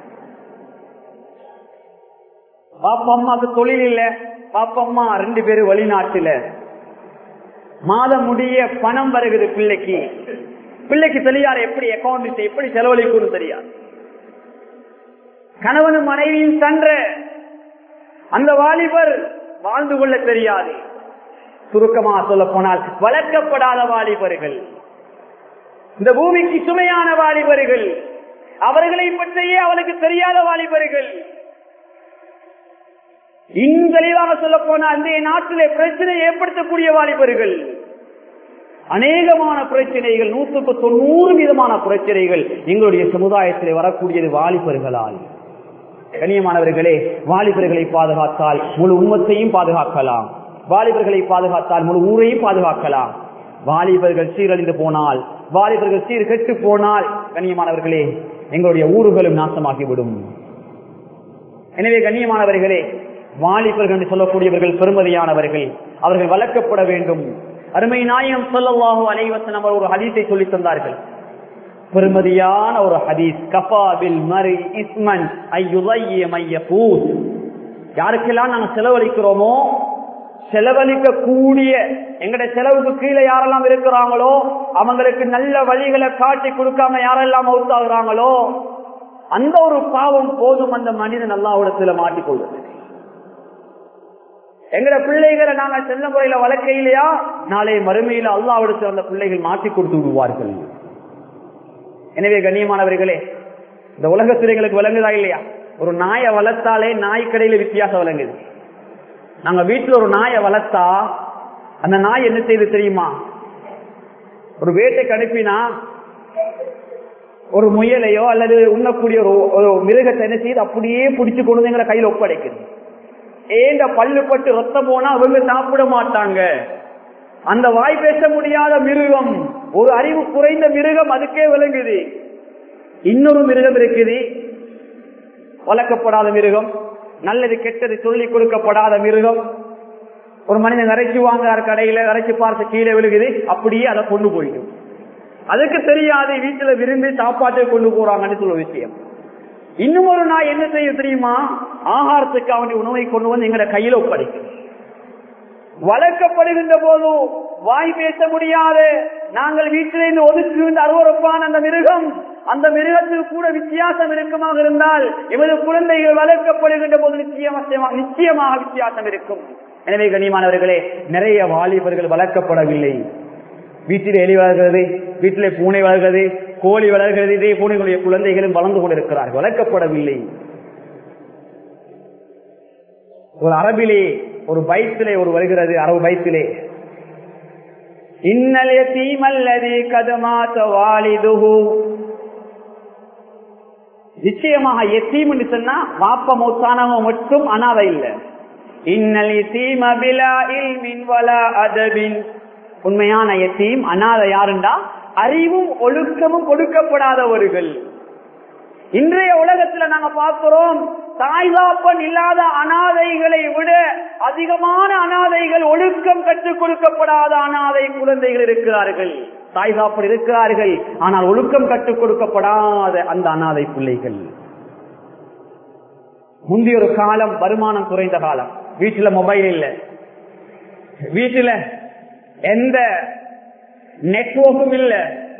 பாப்பம்மாக்கு தொழில் இல்ல பாப்பம்மா ரெண்டு பேரும் வெளிநாட்டுல மாத முடிய பணம் வருகிறது பிள்ளைக்கு பிள்ளைக்கு தெரியாது எப்படி அக்கௌண்ட் எப்படி செலவழிக்கும் தெரியாது கணவனும் மனைவியும் சன்ற அந்த வாலிபர் வாழ்ந்து கொள்ள தெரியாது சுருக்கமாக சொல்ல போனால் வளர்க்கப்படாத வாலிபர்கள் இந்த பூமிக்கு சுமையான வாலிபர்கள் அவர்களை பற்றியே அவளுக்கு தெரியாத வாலிபர்கள் இன்னும் தெளிவாக சொல்ல போனால் இந்த நாட்டிலே பிரச்சனை ஏற்படுத்தக்கூடிய வாலிபர்கள் அநேகமான பிரச்சனைகள் நூற்றுக்கு தொண்ணூறு விதமான பிரச்சனைகள் எங்களுடைய சமுதாயத்திலே வரக்கூடியது வாலிபர்களால் கண்ணியமானவர்களே வாலிபர்களை பாதுகாத்தால் முழு உம்மத்தையும் பாதுகாக்கலாம் வாலிபர்களை பாதுகாத்தால் முழு ஊரையும் பாதுகாக்கலாம் வாலிபர்கள் சீரழிந்து போனால் வாலிபர்கள் சீர் கெட்டு போனால் கண்ணியமானவர்களே எங்களுடைய ஊர்களும் நாசமாகிவிடும் எனவே கண்ணியமானவர்களே வாலிபர்கள் என்று சொல்லக்கூடியவர்கள் பெருமதியானவர்கள் அவர்கள் வளர்க்கப்பட வேண்டும் அருமை நாயம் சொல்லவாக அனைவசன் அவர் ஒரு ஹதீஸை சொல்லி தந்தார்கள் பெருமதியான ஒரு ஹதீஸ் கபாபில் மரி இஸ்மன் ஐயுதையமையபூத் யாருக்கெல்லாம் நாங்கள் செலவழிக்கிறோமோ செலவழிக்க கூடிய எங்கட செலவுக்கு கீழே யாரெல்லாம் இருக்கிறாங்களோ அவங்களுக்கு நல்ல வழிகளை காட்டி கொடுக்காம யாரெல்லாம் அவுத்தாகிறாங்களோ அந்த ஒரு பாவம் போதும் அந்த மனிதன் அல்லாவிடத்துல மாட்டிக்கொள்வது எங்கட பிள்ளைகளை நாங்க செல்ல முறையில வளர்க்கையிலையா நாளை மறுமையில அல்லாவிடத்தில் அந்த பிள்ளைகள் மாற்றி கொடுத்து விடுவார்கள் எனவே கண்ணியமானவர்களே இந்த உலகத்தில் எங்களுக்கு விளங்குதா இல்லையா ஒரு நாயை வளர்த்தாலே நாய் கடையில வித்தியாசம் விளங்குது நாங்க வீட்டுல ஒரு நாயை வளர்த்தா அந்த நாய் என்ன செய்து தெரியுமா ஒரு வேட்டைக்கு அனுப்பினா ஒரு முயலையோ அல்லது உண்ணக்கூடிய ஒரு ஒரு மிருகத்தை என்ன செய்து அப்படியே பிடிச்சு கொண்டு வந்து எங்களை கையில் ஒப்படைக்குது ஏண்ட பல்லு பட்டு ரத்தம் போனா அவங்க சாப்பிட மாட்டாங்க அந்த வாய் பேச முடியாத மிருகம் ஒரு அறிவு குறைந்த மிருகம் அதுக்கே விளங்குது இன்னொரு மிருகம் இருக்குது வளர்க்கப்படாத மிருகம் நல்லது கெட்டது சொல்லிக் கொடுக்கப்படாத மிருகம் ஒரு மனிதன் இறைச்சி வாங்குறார் கடையில இறைச்சி பார்த்து கீழே விழுகுது அப்படியே அதை கொண்டு போயிடும் அதுக்கு தெரியாது வீட்டுல விரும்பி சாப்பாட்டை கொண்டு போறாங்கன்னு சொல்ல விஷயம் இன்னும் ஒரு நாய் என்ன செய்ய தெரியுமா ஆகாரத்துக்கு அவனுடைய உணவை கொண்டு வந்து எங்கட கையில ஒப்படைக்கும் வளர்க்கப்படுகின்ற போது வாய் பேச முடியாது நாங்கள் வீட்டிலிருந்து ஒதுக்குகின்ற அருவறுப்பான அந்த மிருகம் அந்த மிருகத்தில் கூட வித்தியாசம் இருக்குமாக இருந்தால் எமது குழந்தைகள் வளர்க்கப்படுகின்ற போது நிச்சயமாக நிச்சயமாக வித்தியாசம் இருக்கும் எனவே கண்ணியமானவர்களே நிறைய வாலிபர்கள் வளர்க்கப்படவில்லை வீட்டில் எலி வளர்கிறது வீட்டிலே பூனை வளர்கிறது கோழி வளர்கிறது இதே பூனைகளுடைய குழந்தைகளும் வளர்ந்து கொண்டிருக்கிறார்கள் வளர்க்கப்படவில்லை ஒரு அரபிலே ஒரு பைத்திலே ஒரு வருகிறது அரபு பைத்திலே இன்னல் தீமல்லதி கதமாத்த வாலிதுகு நிச்சயமாக எத்தீம் சொன்னா வாப்ப மௌத்தானவங்க மட்டும் அனாதை இல்லை இன்னல் எத்தீம் அபிலா இல்மின் வலா அதபின் உண்மையான எத்தீம் அனாதை யாருண்டா அறிவும் ஒழுக்கமும் கொடுக்கப்படாதவர்கள் இன்றைய உலகத்துல நாங்க பார்க்கிறோம் தாய்தாப்பன் இல்லாத அனாதைகளை விட அதிகமான அனாதைகள் ஒழுக்கம் கற்றுக் கொடுக்கப்படாத அனாதை குழந்தைகள் இருக்கிறார்கள் தாய்தாப்பன் இருக்கிறார்கள் ஆனால் ஒழுக்கம் கற்றுக் கொடுக்கப்படாத அந்த அனாதை பிள்ளைகள் முந்தைய ஒரு காலம் வருமானம் குறைந்த காலம் வீட்டுல மொபைல் இல்ல வீட்டுல எந்த நெட்வொர்க்கும் இல்ல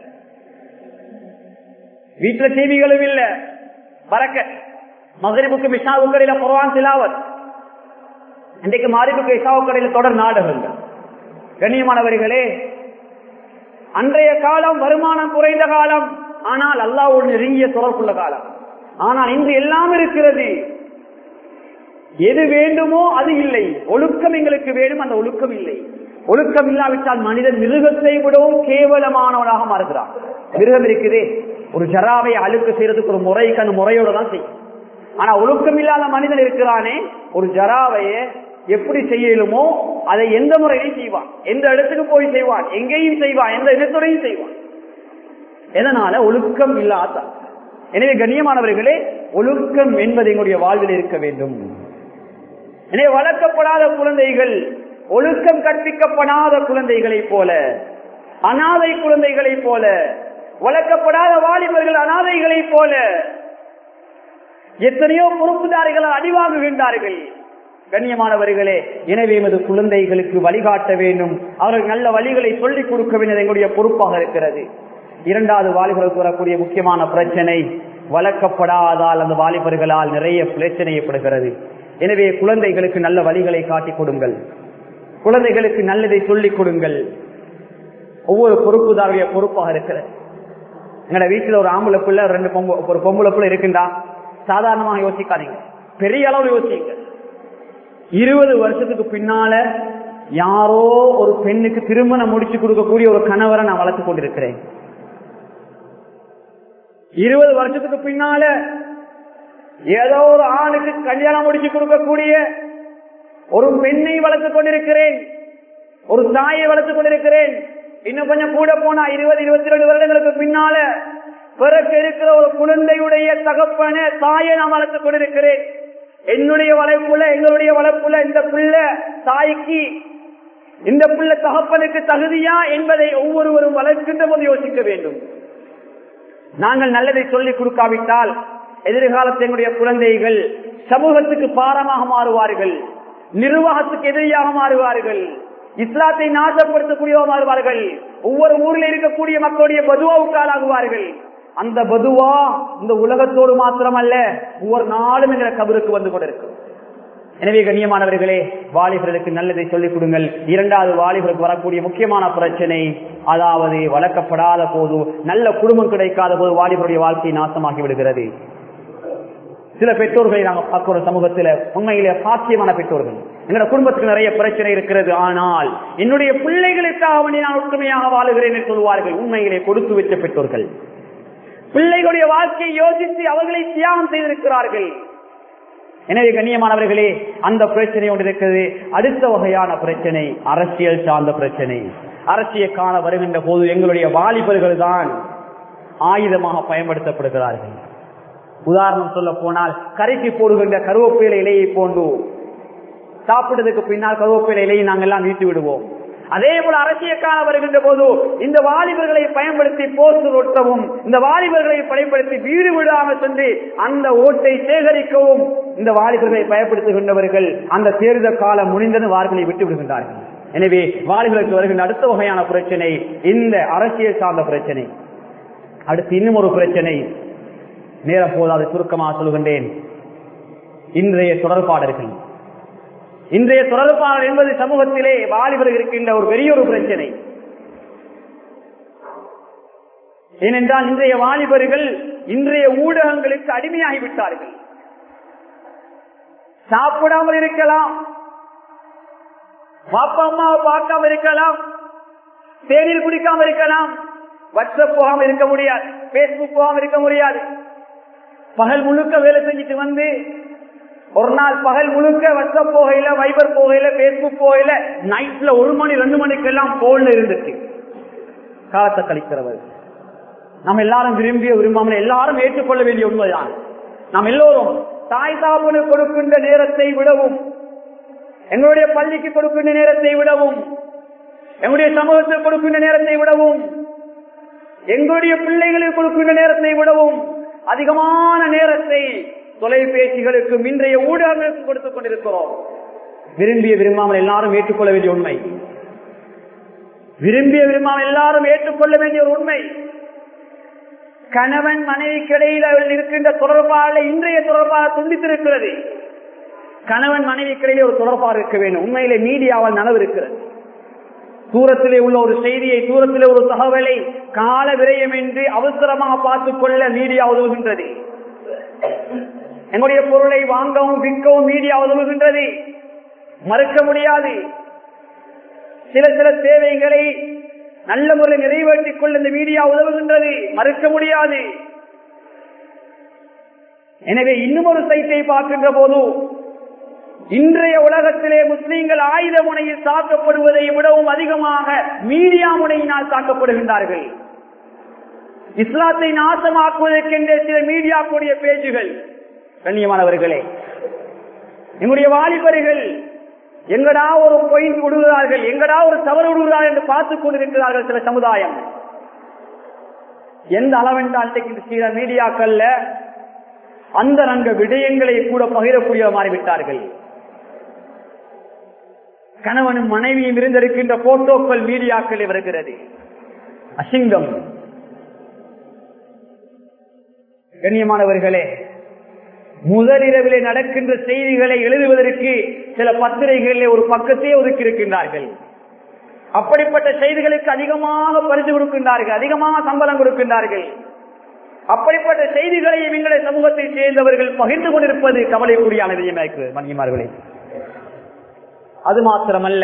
வீட்டுல டிவிகளும் இல்ல பறக்க மகரிபுக்கு மிஷாவுக்கடையில குரான் திலாவத் இன்றைக்கு மாரிபுக்கு இஷாவுக்கடையில தொடர் நாடகங்கள் கண்ணியமானவர்களே அன்றைய காலம் வருமானம் குறைந்த காலம் ஆனால் அல்லாவோடு நெருங்கிய தொடர்புள்ள காலம் ஆனால் இன்று எல்லாம் இருக்கிறது எது வேண்டுமோ அது இல்லை ஒழுக்கம் எங்களுக்கு வேண்டும் அந்த ஒழுக்கம் இல்லை ஒழுக்கம் இல்லாவிட்டால் மனிதன் மிருகத்தை விடவும் கேவலமானவனாக மாறுகிறான் மிருகம் இருக்குதே ஒரு ஜராவை அழுக்கு செய்யறதுக்கு ஒரு முறைக்கு அந்த முறையோட தான் செய்யும் ஆனா ஒழுக்கம் இல்லாத மனிதன் இருக்கிறானே ஒரு ஜராவைய எப்படி செய்யலுமோ அதை எந்த முறையிலும் செய்வான் எந்த இடத்துக்கு போய் செய்வான் எங்கேயும் செய்வான் எந்த இடத்துறையும் செய்வான் எதனால ஒழுக்கம் இல்லாத எனவே கண்ணியமானவர்களே ஒழுக்கம் என்பது எங்களுடைய வாழ்வில் இருக்க வேண்டும் எனவே வளர்க்கப்படாத குழந்தைகள் ஒழுக்கம் கற்பிக்கப்படாத குழந்தைகளைப் போல அனாதை குழந்தைகளைப் போல வளர்க்கப்படாத வாலிபர்கள் அனாதைகளைப் போல எத்தனையோ பொறுப்புதாரிகள் அடிவாங்குகின்றார்கள் கண்ணியமானவர்களே எனவே எமது குழந்தைகளுக்கு வழிகாட்ட வேண்டும் அவர்கள் நல்ல வழிகளை சொல்லிக் கொடுக்க வேண்டியது எங்களுடைய பொறுப்பாக இருக்கிறது இரண்டாவது வாலிபர்களுக்கு வரக்கூடிய முக்கியமான பிரச்சனை வளர்க்கப்படாதால் அந்த வாலிபர்களால் நிறைய பிரச்சனை ஏற்படுகிறது எனவே குழந்தைகளுக்கு நல்ல வழிகளை காட்டிக் கொடுங்கள் குழந்தைகளுக்கு நல்லதை சொல்லிக் கொடுங்கள் ஒவ்வொரு பொறுப்புதாருடைய பொறுப்பாக இருக்கிறது எங்கட வீட்டுல ஒரு ஆம்பளை பிள்ளை ரெண்டு பொம்பு ஒரு பொம்பளை பிள்ளை இருக்குண்டா சாதாரணமாக யோசிக்காதீங்க பெரிய அளவு யோசிங்க இருபது வருஷத்துக்கு பின்னால யாரோ ஒரு பெண்ணுக்கு திருமணம் முடிச்சு கொடுக்கக்கூடிய ஒரு கணவரை நான் வளர்த்து கொண்டிருக்கிறேன் இருபது வருஷத்துக்கு பின்னால ஏதோ ஒரு ஆணுக்கு கல்யாணம் முடிச்சு கொடுக்கக்கூடிய ஒரு பெண்ணை வளர்த்துக் கொண்டிருக்கிறேன் ஒரு தாயை வளர்த்துக் கொண்டிருக்கிறேன் இன்னும் கொஞ்சம் கூட போனா இருபது இருபத்தி ரெண்டு வருடங்களுக்கு பின்னால பிறகு இருக்கிற ஒரு குழந்தையுடைய தகப்பன தாயை நான் வளர்த்துக் கொண்டிருக்கிறேன் என்னுடைய வளர்ப்புல எங்களுடைய வளர்ப்புல இந்த பிள்ளை தாய்க்கு இந்த பிள்ளை தகப்பனுக்கு தகுதியா என்பதை ஒவ்வொருவரும் வளர்க்கின்ற போது யோசிக்க வேண்டும் நாங்கள் நல்லதை சொல்லிக் கொடுக்காவிட்டால் எதிர்காலத்தில் எங்களுடைய குழந்தைகள் சமூகத்துக்கு பாரமாக மாறுவார்கள் நிர்வாகத்துக்கு எதிரியாக மாறுவார்கள் இஸ்லாத்தை நாசப்படுத்தக்கூடியவா மாறுவார்கள் ஒவ்வொரு ஊரில் இருக்கக்கூடிய மக்களுடைய பதுவாவுக்கு ஆளாகுவார்கள் அந்த பதுவா இந்த உலகத்தோடு மாத்திரமல்ல ஒவ்வொரு நாளும் எங்களை கபருக்கு வந்து கொண்டிருக்கும் எனவே கண்ணியமானவர்களே வாலிபர்களுக்கு நல்லதை சொல்லிக் கொடுங்கள் இரண்டாவது வாலிபருக்கு வரக்கூடிய முக்கியமான பிரச்சனை அதாவது வளர்க்கப்படாத போது நல்ல குடும்பம் கிடைக்காத போது வாலிபருடைய வாழ்க்கை நாசமாகி விடுகிறது சில பெற்றோர்களை நாங்கள் பார்க்கிற சமூகத்தில் உண்மையிலே சாத்தியமான பெற்றோர்கள் எங்களோட குடும்பத்துக்கு நிறைய பிரச்சனை இருக்கிறது ஆனால் என்னுடைய பிள்ளைகளுக்காக வேண்டி நான் ஒற்றுமையாக வாழுகிறேன் என்று சொல்வார்கள் உண்மையிலே கொடுத்து வச்ச பெற்றோர்கள் பிள்ளைகளுடைய வாழ்க்கையை யோசித்து அவர்களை தியாகம் செய்திருக்கிறார்கள் எனவே கண்ணியமானவர்களே அந்த பிரச்சனை ஒன்று இருக்கிறது அடுத்த வகையான பிரச்சனை அரசியல் சார்ந்த பிரச்சனை அரசியல் காண வருகின்ற போது எங்களுடைய வாலிபர்கள் தான் ஆயுதமாக பயன்படுத்தப்படுகிறார்கள் உதாரணம் சொல்ல போனால் கரைக்கு போடுகின்ற கருவேப்பிலை இலையை போன்று சாப்பிட்டதுக்கு பின்னால் கருவேப்பிலையிலேயே நாங்கள் எல்லாம் வீட்டு விடுவோம் அதே போல அரசியல் காலம் வருகின்ற போது இந்த வாலிபர்களை பயன்படுத்தி போஸ்டர் ஒட்டவும் இந்த வாலிபர்களை பயன்படுத்தி வீடு விடாமல் சென்று அந்த ஓட்டை சேகரிக்கவும் இந்த வாலிபர்களை பயன்படுத்துகின்றவர்கள் அந்த தேர்தல் காலம் முடிந்தது வார்களை விட்டு விடுகின்றார்கள் எனவே வாலிபர்களுக்கு வருகின்ற அடுத்த வகையான பிரச்சனை இந்த அரசியல் சார்ந்த பிரச்சனை அடுத்து இன்னும் ஒரு பிரச்சனை நேரம் போதாது சுருக்கமாக சொல்கின்றேன் இன்றைய தொடர்பாளர்கள் இன்றைய தொடர்பாளர் என்பது சமூகத்திலே வாலிபர்கள் இருக்கின்ற ஒரு பெரிய ஒரு பிரச்சனை ஏனென்றால் இன்றைய வாலிபர்கள் இன்றைய ஊடகங்களுக்கு அடிமையாகிவிட்டார்கள் சாப்பிடாமல் இருக்கலாம் பாப்பா அம்மாவை பார்க்காம இருக்கலாம் தேநீர் குடிக்காம இருக்கலாம் வாட்ஸ்அப் போகாம இருக்க முடியாது பேஸ்புக் போகாம இருக்க முடியாது பகல் முழுக்க வேலை செஞ்சுட்டு வந்து ஒரு நாள் பகல் முழுக்க வாட்ஸ்அப் போகையில வைபர் போகையில பேஸ்புக் போகையில நைட்ல ஒரு மணி ரெண்டு மணிக்கெல்லாம் போன்ல இருந்துச்சு காலத்தை கழிக்கிறவர் நம்ம எல்லாரும் விரும்பிய விரும்பாமல் எல்லாரும் ஏற்றுக்கொள்ள வேண்டிய உண்மைதான் நாம் எல்லோரும் தாய் தாபனு கொடுக்கின்ற நேரத்தை விடவும் எங்களுடைய பள்ளிக்கு கொடுக்கின்ற நேரத்தை விடவும் எங்களுடைய சமூகத்தில் கொடுக்கின்ற நேரத்தை விடவும் எங்களுடைய பிள்ளைகளுக்கு கொடுக்கின்ற நேரத்தை விடவும் அதிகமான நேரத்தை தொலைபேசிகளுக்கு இன்றைய ஊடகங்களுக்கு கொடுத்துக் கொண்டிருக்கிறோம் விரும்பிய விரும்பாமல் எல்லாரும் ஏற்றுக்கொள்ள வேண்டிய உண்மை விரும்பிய விரும்பாமல் எல்லாரும் ஏற்றுக்கொள்ள வேண்டிய ஒரு உண்மை கணவன் மனைவிக்கிடையில் இருக்கின்ற தொடர்பாளை இன்றைய தொடர்பாக துண்டித்திருக்கிறது கணவன் மனைவிக்கிடையிலே ஒரு தொடர்பாக இருக்க வேண்டும் உண்மையிலே மீடியாவால் நனவு இருக்கிறது தூரத்திலே உள்ள ஒரு செய்தியை தூரத்திலே ஒரு தகவலை கால விரயம் என்று அவசரமாக பார்த்துக் கொள்ள மீடியா உதவுகின்றது எங்களுடைய பொருளை வாங்கவும் விற்கவும் மீடியா உதவுகின்றது மறுக்க முடியாது சில சில தேவைகளை நல்ல முறையில் நிறைவேற்றிக் கொள்ள இந்த மீடியா உதவுகின்றது மறுக்க முடியாது எனவே இன்னும் ஒரு சைட்டை பார்க்கின்ற போது இன்றைய உலகத்திலே முஸ்லீம்கள் ஆயுத முனையில் தாக்கப்படுவதை விடவும் அதிகமாக மீடியா முனையினால் தாக்கப்படுகின்றார்கள் இஸ்லாத்தை நாசமாக்குவதற்கென்றே சில மீடியாக்குடைய பேஜுகள் கண்ணியமானவர்களே எங்களுடைய வாலிபர்கள் எங்கடா ஒரு பொயின் விடுகிறார்கள் எங்கடா ஒரு தவறு விடுகிறார்கள் என்று பார்த்துக் கொண்டிருக்கிறார்கள் சில சமுதாயம் எந்த அளவென்றால் சில மீடியாக்கள்ல அந்த ரங்க விடயங்களை கூட பகிரக்கூடிய மாறிவிட்டார்கள் கணவனும் மனைவியும் இருந்திருக்கின்ற போட்டோக்கள் மீடியாக்கள் வருகிறது அசிங்கம் கண்ணியமானவர்களே முதலிரவிலே நடக்கின்ற செய்திகளை எழுதுவதற்கு சில பத்திரிகைகளிலே ஒரு பக்கத்தையே ஒதுக்கி இருக்கின்றார்கள் அப்படிப்பட்ட செய்திகளுக்கு அதிகமாக பரிசு கொடுக்கின்றார்கள் அதிகமாக சம்பளம் கொடுக்கின்றார்கள் அப்படிப்பட்ட செய்திகளையும் எங்களுடைய சமூகத்தை சேர்ந்தவர்கள் பகிர்ந்து கொண்டிருப்பது கவலைக்குரியான விஷயமாயிருக்கு மணிமார்களே அது மாத்திரமல்ல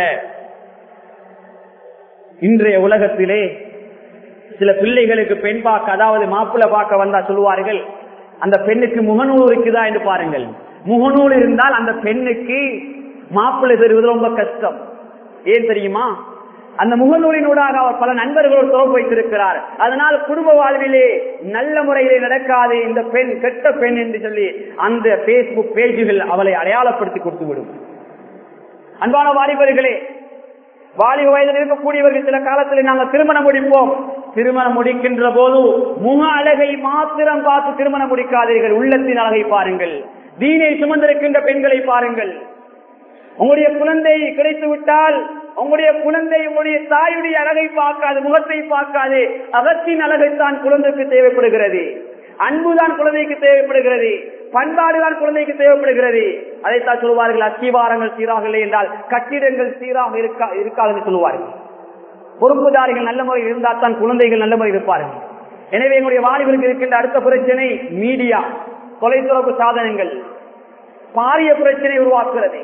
இன்றைய உலகத்திலே சில பிள்ளைகளுக்கு பெண் பார்க்க அதாவது மாப்பிள்ளை பார்க்க வந்தா சொல்லுவார்கள் அந்த பெண்ணுக்கு முகநூல் இருக்குதா என்று பாருங்கள் முகநூல் இருந்தால் அந்த பெண்ணுக்கு மாப்பிள்ளை பெறுவது ரொம்ப கஷ்டம் ஏன் தெரியுமா அந்த முகநூலினூடாக அவர் பல நண்பர்களோடு தொடர்பு வைத்திருக்கிறார் அதனால் குடும்ப வாழ்விலே நல்ல முறையிலே நடக்காது இந்த பெண் கெட்ட பெண் என்று சொல்லி அந்த பேஸ்புக் பேஜுகள் அவளை அடையாளப்படுத்தி கொடுத்துவிடும் அன்பான வாலிபர்களே வாலிப வயதில் இருக்கக்கூடியவர்கள் சில காலத்தில் நாங்கள் திருமணம் முடிப்போம் திருமணம் முடிக்கின்ற போது முக அழகை மாத்திரம் பார்த்து திருமணம் முடிக்காதீர்கள் உள்ளத்தின் அழகை பாருங்கள் தீனை சுமந்திருக்கின்ற பெண்களை பாருங்கள் உங்களுடைய குழந்தை கிடைத்து விட்டால் உங்களுடைய குழந்தை உங்களுடைய தாயுடைய அழகை பார்க்காது முகத்தை பார்க்காது அகத்தின் அழகைத்தான் குழந்தைக்கு தேவைப்படுகிறது அன்புதான் குழந்தைக்கு தேவைப்படுகிறது பண்பாடுதான் குழந்தைக்கு தேவைப்படுகிறது அதைத்தான் சொல்வார்கள் அத்திவாரங்கள் சீராக இல்லை என்றால் கட்டிடங்கள் சீராக இருக்கா இருக்காது என்று சொல்லுவார்கள் பொறுப்புதாரிகள் நல்ல முறையில் இருந்தால் தான் குழந்தைகள் நல்ல முறையில் இருப்பார்கள் எனவே எங்களுடைய வாலிபருக்கு இருக்கின்ற அடுத்த பிரச்சனை மீடியா தொலைத்தொடர்பு சாதனங்கள் பாரிய பிரச்சனை உருவாக்குகிறது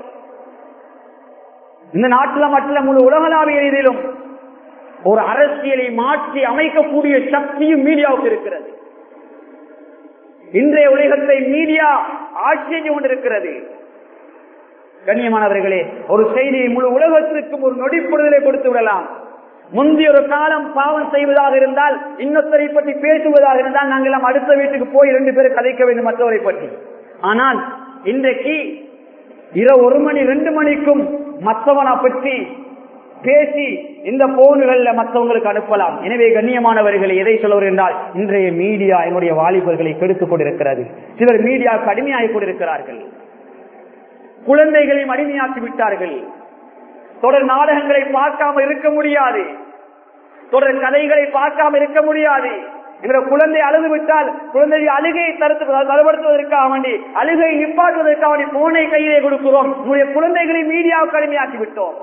இந்த நாட்டில் மட்டும் முழு உலகளாவிய ரீதியிலும் ஒரு அரசியலை மாற்றி அமைக்கக்கூடிய சக்தியும் மீடியாவுக்கு இருக்கிறது இன்றைய உலகத்தை மீடியா ஆட்சி செய்து கொண்டிருக்கிறது கண்ணியமானவர்களே ஒரு செய்தியை முழு உலகத்திற்கும் ஒரு நொடிப்படுதலை கொடுத்து விடலாம் முந்தைய ஒரு காலம் பாவம் செய்வதாக இருந்தால் இன்னொருத்தரை பற்றி பேசுவதாக இருந்தால் நாங்கள் எல்லாம் அடுத்த வீட்டுக்கு போய் இரண்டு பேரும் கதைக்க வேண்டும் மற்றவரை பற்றி ஆனால் இன்றைக்கு இரவு ஒரு மணி ரெண்டு மணிக்கும் மற்றவனை பற்றி பேசி இந்த போன்கள்ல மற்றவங்களுக்கு அனுப்பலாம் எனவே கண்ணியமானவர்களை எதை சொல்லுவர் என்றால் இன்றைய மீடியா என்னுடைய வாலிபர்களை கெடுத்துக் கொண்டிருக்கிறது சிலர் மீடியா கடுமையாகிக் கொண்டிருக்கிறார்கள் குழந்தைகளையும் அடிமையாக்கி விட்டார்கள் தொடர் நாடகங்களை பார்க்காம இருக்க முடியாது தொடர் கதைகளை பார்க்காம இருக்க முடியாது என்ற குழந்தை அழுது விட்டால் குழந்தை அழுகையை தடுத்து தடுப்படுத்துவதற்காக வேண்டி அழுகையை நிப்பாட்டுவதற்காக வேண்டி போனை கையிலே கொடுக்கிறோம் உங்களுடைய குழந்தைகளை மீடியாவுக்கு அடிமையாக்கி விட்டோம்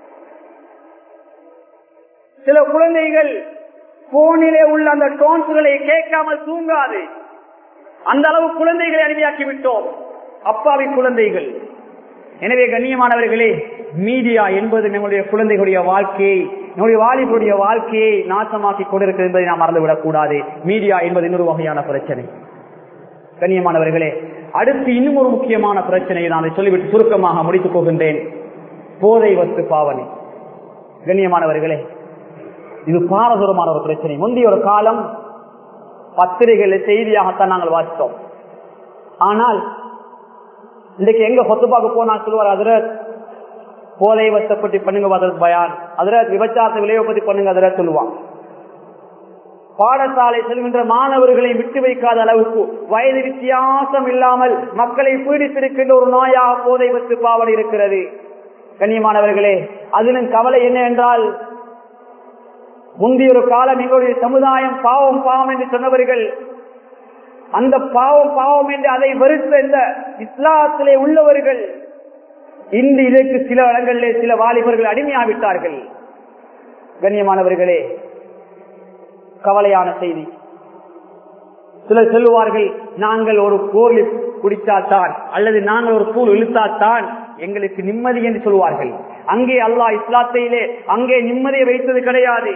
சில குழந்தைகள் போனிலே உள்ள அந்த டோன்ஸ்களை கேட்காமல் தூங்காது அந்த அளவு குழந்தைகளை அடிமையாக்கி விட்டோம் அப்பாவி குழந்தைகள் எனவே கண்ணியமானவர்களே மீடியா என்பது நம்முடைய குழந்தைகளுடைய வாழ்க்கையை நம்முடைய வாலிபருடைய வாழ்க்கையை நாசமாக்கி கொண்டிருக்கிறது என்பதை நாம் மறந்துவிடக் கூடாது மீடியா என்பது இன்னொரு வகையான பிரச்சனை கண்ணியமானவர்களே அடுத்து இன்னும் ஒரு முக்கியமான பிரச்சனையை நான் அதை சொல்லிவிட்டு சுருக்கமாக முடித்துக் போகின்றேன் போதை வஸ்து பாவனை கண்ணியமானவர்களே இது பாரதூரமான ஒரு பிரச்சனை முந்தைய ஒரு காலம் பத்திரிகைகள் செய்தியாகத்தான் நாங்கள் வாசித்தோம் ஆனால் இன்றைக்கு எங்க சொத்துப்பாக்கு போனா சொல்லுவார் அதுல போதை வசத்தை பற்றி பண்ணுங்க அதற்கு பயான் அதுல விபச்சாரத்தை விளைவை பற்றி பண்ணுங்க அதுல சொல்லுவான் பாடசாலை செல்கின்ற மாணவர்களை விட்டு வைக்காத அளவுக்கு வயது வித்தியாசம் இல்லாமல் மக்களை பீடித்திருக்கின்ற ஒரு நோயாக போதை வத்து பாவனை இருக்கிறது கண்ணியமானவர்களே அதிலும் கவலை என்ன என்றால் முந்தைய ஒரு காலம் எங்களுடைய சமுதாயம் பாவம் பாவம் என்று சொன்னவர்கள் அந்த பாவம் பாவம் என்று அதை வெறுத்த இந்த இஸ்லாத்திலே உள்ளவர்கள் இன்று இதற்கு சில இடங்களிலே சில வாலிபர்கள் அடிமையாவிட்டார்கள் கண்ணியமானவர்களே கவலையான செய்தி சிலர் சொல்லுவார்கள் நாங்கள் ஒரு போர் குடித்தால்தான் அல்லது நாங்கள் ஒரு பூல் இழுத்தால்தான் எங்களுக்கு நிம்மதி என்று சொல்வார்கள் அங்கே அல்லாஹ் இஸ்லாத்தையிலே அங்கே நிம்மதியை வைத்தது கிடையாது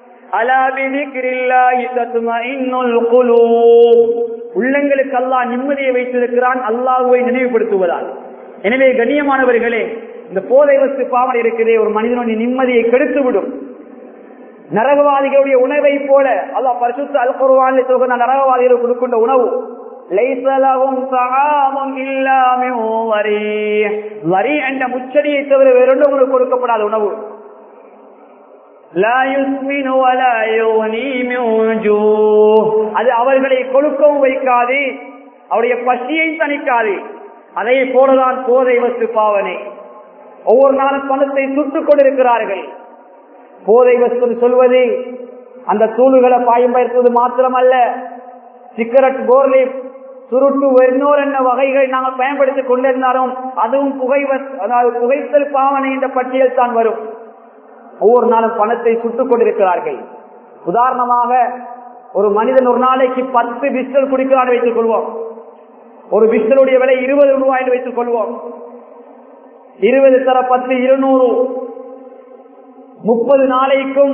உள்ளங்களுக்கு அல்லாஹ் நிம்மதியை வைத்திருக்கிறான் அல்லாஹுவை நினைவுபடுத்துவதால் எனவே கண்ணியமானவர்களே இந்த போதை வஸ்து பாவனை இருக்கிறதே ஒரு மனிதனுடைய நிம்மதியை கெடுத்து விடும் நரகவாதிகளுடைய உணவை போல அல்லாஹ் பரிசுத்த அல் குர்வானில் சொல்கிற நரகவாதிகளுக்கு கொடுக்கின்ற உணவு வரி என்ற முச்சடியை தவிர வேறொன்று உங்களுக்கு கொடுக்கப்படாத உணவு அது அவர்களை கொழுக்கவும் வைக்காது அவருடைய பசியை தணிக்காது அதை போலதான் போதை வத்து பாவனை ஒவ்வொரு நாளும் பணத்தை சுட்டுக் கொண்டிருக்கிறார்கள் போதை வஸ்து சொல்வது அந்த தூளுகளை பயன்படுத்துவது மாத்திரமல்ல சிகரெட் போர்லி சுருட்டு வெறுநோர் என்ன வகைகள் நாங்கள் பயன்படுத்திக் கொண்டிருந்தாலும் அதுவும் புகை அதாவது புகைத்தல் பாவனை என்ற பட்டியல் தான் வரும் ஒவ்வொரு நாளும் பணத்தை சுட்டுக் கொண்டிருக்கிறார்கள் உதாரணமாக ஒரு மனிதன் ஒரு நாளைக்கு பத்து பிஸ்டல் குடிக்கிறான் வைத்துக் கொள்வோம் ஒரு பிஸ்டலுடைய விலை இருபது ரூபாய் என்று வைத்துக் கொள்வோம் இருபது தர பத்து இருநூறு முப்பது நாளைக்கும்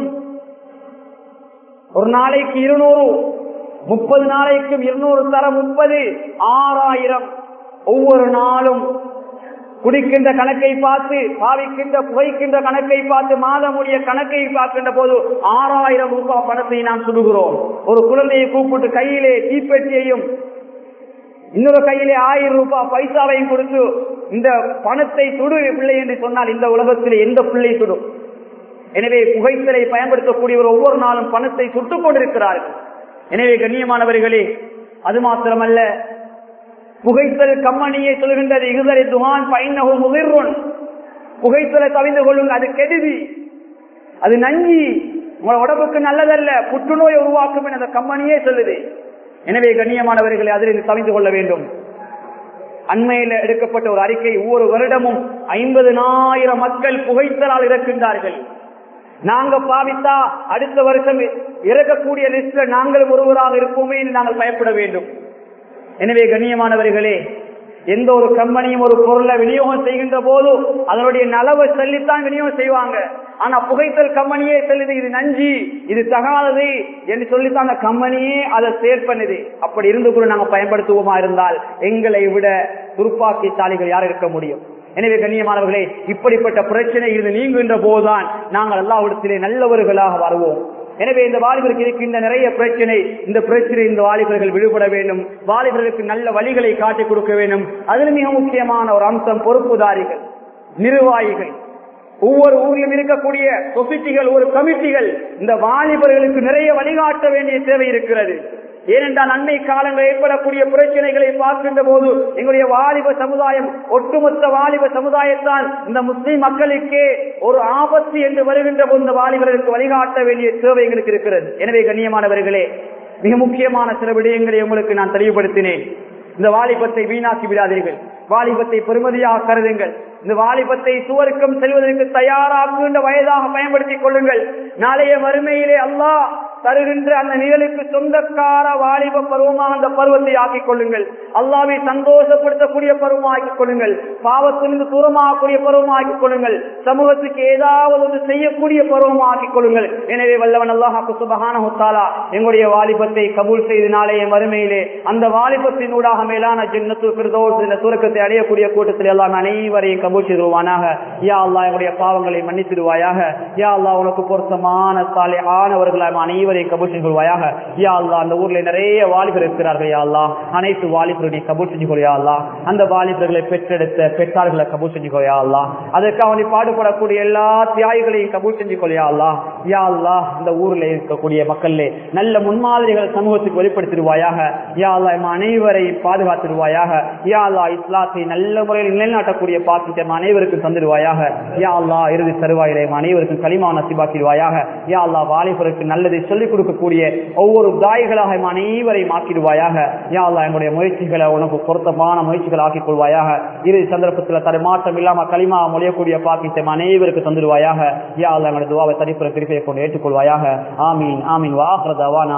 ஒரு நாளைக்கு இருநூறு முப்பது நாளைக்கும் இருநூறு தர முப்பது ஆறாயிரம் ஒவ்வொரு நாளும் குடிக்கின்ற கணக்கை பார்த்து பாவிக்கின்ற புகைக்கின்ற கணக்கை பார்த்து மாதமுடைய கணக்கை பார்க்கின்ற போது ஆறாயிரம் ரூபாய் பணத்தை நாம் சுடுகிறோம் ஒரு குழந்தையை கூப்பிட்டு கையிலே தீப்பெட்டியையும் இன்னொரு கையிலே ஆயிரம் ரூபாய் பைசாவையும் கொடுத்து இந்த பணத்தை சுடு பிள்ளை என்று சொன்னால் இந்த உலகத்திலே எந்த பிள்ளை சுடும் எனவே புகைத்தலை பயன்படுத்தக்கூடியவர் ஒவ்வொரு நாளும் பணத்தை சுட்டுக் கொண்டிருக்கிறார்கள் எனவே கண்ணியமானவர்களே அது மாத்திரமல்ல புகைத்தல் கம்மணியை சொல்கின்றது இகுதரை துகான் பயனகும் முதிர்வன் புகைத்தலை தவிந்து கொள்ளுங்க அது கெடுதி அது நஞ்சி உங்களோட உடம்புக்கு நல்லதல்ல புற்றுநோயை உருவாக்கும் என அந்த கம்பெனியே சொல்லுது எனவே கண்ணியமானவர்களை அதில் தவிந்து கொள்ள வேண்டும் அண்மையில் எடுக்கப்பட்ட ஒரு அறிக்கை ஒவ்வொரு வருடமும் ஐம்பதுனாயிரம் மக்கள் புகைத்தலால் இறக்கின்றார்கள் நாங்க பாவித்தா அடுத்த வருஷம் இறக்கக்கூடிய லிஸ்ட்ல நாங்களும் ஒருவராக இருப்போமே என்று நாங்கள் பயப்பட வேண்டும் எனவே கண்ணியமானவர்களே எந்த ஒரு கம்பெனியும் ஒரு பொருளை விநியோகம் செய்கின்ற போது அதனுடைய நலவை சொல்லித்தான் விநியோகம் செய்வாங்க ஆனா புகைத்தல் கம்பெனியே சொல்லுது இது நஞ்சி இது தகாதது என்று சொல்லித்தான் அந்த கம்பெனியே அதை சேர் பண்ணுது அப்படி இருந்து கூட நாங்க பயன்படுத்துவோமா இருந்தால் எங்களை விட துருப்பாக்கிசாலிகள் யார் இருக்க முடியும் எனவே கண்ணியமானவர்களே இப்படிப்பட்ட பிரச்சனை இருந்து நீங்குகின்ற போதுதான் நாங்கள் எல்லாவிடத்திலே நல்லவர்களாக வருவோம் எனவே இந்த வாலிபருக்கு இருக்கின்ற நிறைய பிரச்சனை இந்த பிரச்சனை இந்த வாலிபர்கள் விடுபட வேண்டும் வாலிபர்களுக்கு நல்ல வழிகளை காட்டிக் கொடுக்க வேண்டும் அதில் மிக முக்கியமான ஒரு அம்சம் பொறுப்புதாரிகள் நிர்வாகிகள் ஒவ்வொரு ஊரிலும் இருக்கக்கூடிய சொசைட்டிகள் ஒரு கமிட்டிகள் இந்த வாலிபர்களுக்கு நிறைய வழிகாட்ட வேண்டிய தேவை இருக்கிறது ஏனென்றால் அன்னை காலங்கள் ஏற்படக்கூடிய பிரச்சனைகளை பார்க்கின்ற போது எங்களுடைய வாலிப சமுதாயம் ஒட்டுமொத்த வாலிப சமுதாயத்தான் இந்த முஸ்லிம் மக்களுக்கே ஒரு ஆபத்து என்று வருகின்ற போது இந்த வாலிபர்களுக்கு வழிகாட்ட வேண்டிய தேவை எங்களுக்கு இருக்கிறது எனவே கண்ணியமானவர்களே மிக முக்கியமான சில விடயங்களை உங்களுக்கு நான் தெளிவுபடுத்தினேன் இந்த வாலிபத்தை வீணாக்கி விடாதீர்கள் வாலிபத்தை பெருமதியாக கருதுங்கள் இந்த வாலிபத்தை சுவருக்கும் செல்வதற்கு தயாராக்குகின்ற வயதாக பயன்படுத்திக் கொள்ளுங்கள் நாளைய மறுமையிலே அல்லாஹ் தருகின்ற அந்த நிழலுக்கு சொந்தக்கார வாலிப பருவமாக அந்த பருவத்தை ஆக்கிக் கொள்ளுங்கள் அல்லாவை சந்தோஷப்படுத்தக்கூடிய பருவம் ஆக்கிக் கொள்ளுங்கள் பாவத்திலிருந்து தூரமாகக்கூடிய பருவம் ஆக்கிக் கொள்ளுங்கள் சமூகத்துக்கு ஏதாவது ஒன்று செய்யக்கூடிய பருவம் ஆக்கிக் கொள்ளுங்கள் எனவே வல்லவன் அல்லாஹாக்கு சுபகான ஹுத்தாலா எங்களுடைய வாலிபத்தை கபூல் செய்து நாளைய மறுமையிலே அந்த வாலிபத்தினூடாக மேலான ஜென்னத்து பிரதோஷ் இந்த சுரக்கத்தை அடையக்கூடிய கூட்டத்தில் எல்லாம் அனைவரையும் கபூல் செய்துவானாக யா அல்லா எங்களுடைய பாவங்களை மன்னித்திடுவாயாக யா அல்லா உனக்கு பொருத்தமான சாலை ஆனவர்களாக அனைவரையும் கபூல் செய்து கொள்வாயாக யா அல்லா அந்த ஊர்ல நிறைய வாலிபர் இருக்கிறார்கள் யா அல்லா அனைத்து வாலிபருடைய கபூல் செஞ்சு கொள்ளியா அல்லா அந்த வாலிபர்களை பெற்றெடுத்த பெற்றார்களை கபூல் செஞ்சு கொள்ளியா அல்லா அதற்காக அவனை பாடுபடக்கூடிய எல்லா தியாகிகளையும் கபூல் செஞ்சு கொள்ளியா அல்லா யா அல்லா இந்த ஊர்ல இருக்கக்கூடிய மக்கள்ல நல்ல முன்மாதிரிகள் சமூகத்துக்கு வெளிப்படுத்திடுவாயாக யா அல்லா எம் அனைவரையும் பாதுகாத்திடுவாயாக யா அல்லா இஸ்லாத்தை நல்ல முறையில் நிலைநாட்டக்கூடிய பாக்கியம் அனைவருக்கும் தந்துடுவாயாக யா அல்லா இறுதி தருவாயிலே எம் அனைவருக்கும் களிமா நசிபாக்கிடுவாயாக யா அல்லா வாலிபருக்கு நல்லதை சொல்லிக் கொடுக்கக்கூடிய ஒவ்வொரு தாய்களாக எம் அனைவரையும் ஆக்கிடுவாயாக யா அல்லா எங்களுடைய முயற்சிகளை உனக்கு பொருத்தமான முயற்சிகள் ஆக்கிக் கொள்வாயாக இறுதி சந்தர்ப்பத்தில் தடுமாற்றம் இல்லாம களிமா மொழியக்கூடிய பாக்கியத்தை எம் அனைவருக்கு தந்துடுவாயாக யா அல்லா எங்களுடைய துவாவை தனிப்புற திருப்பியை கொண்டு ஏற்றுக்கொள்வாயாக ஆமீன் ஆமீன் வாஹ்ரதாவானா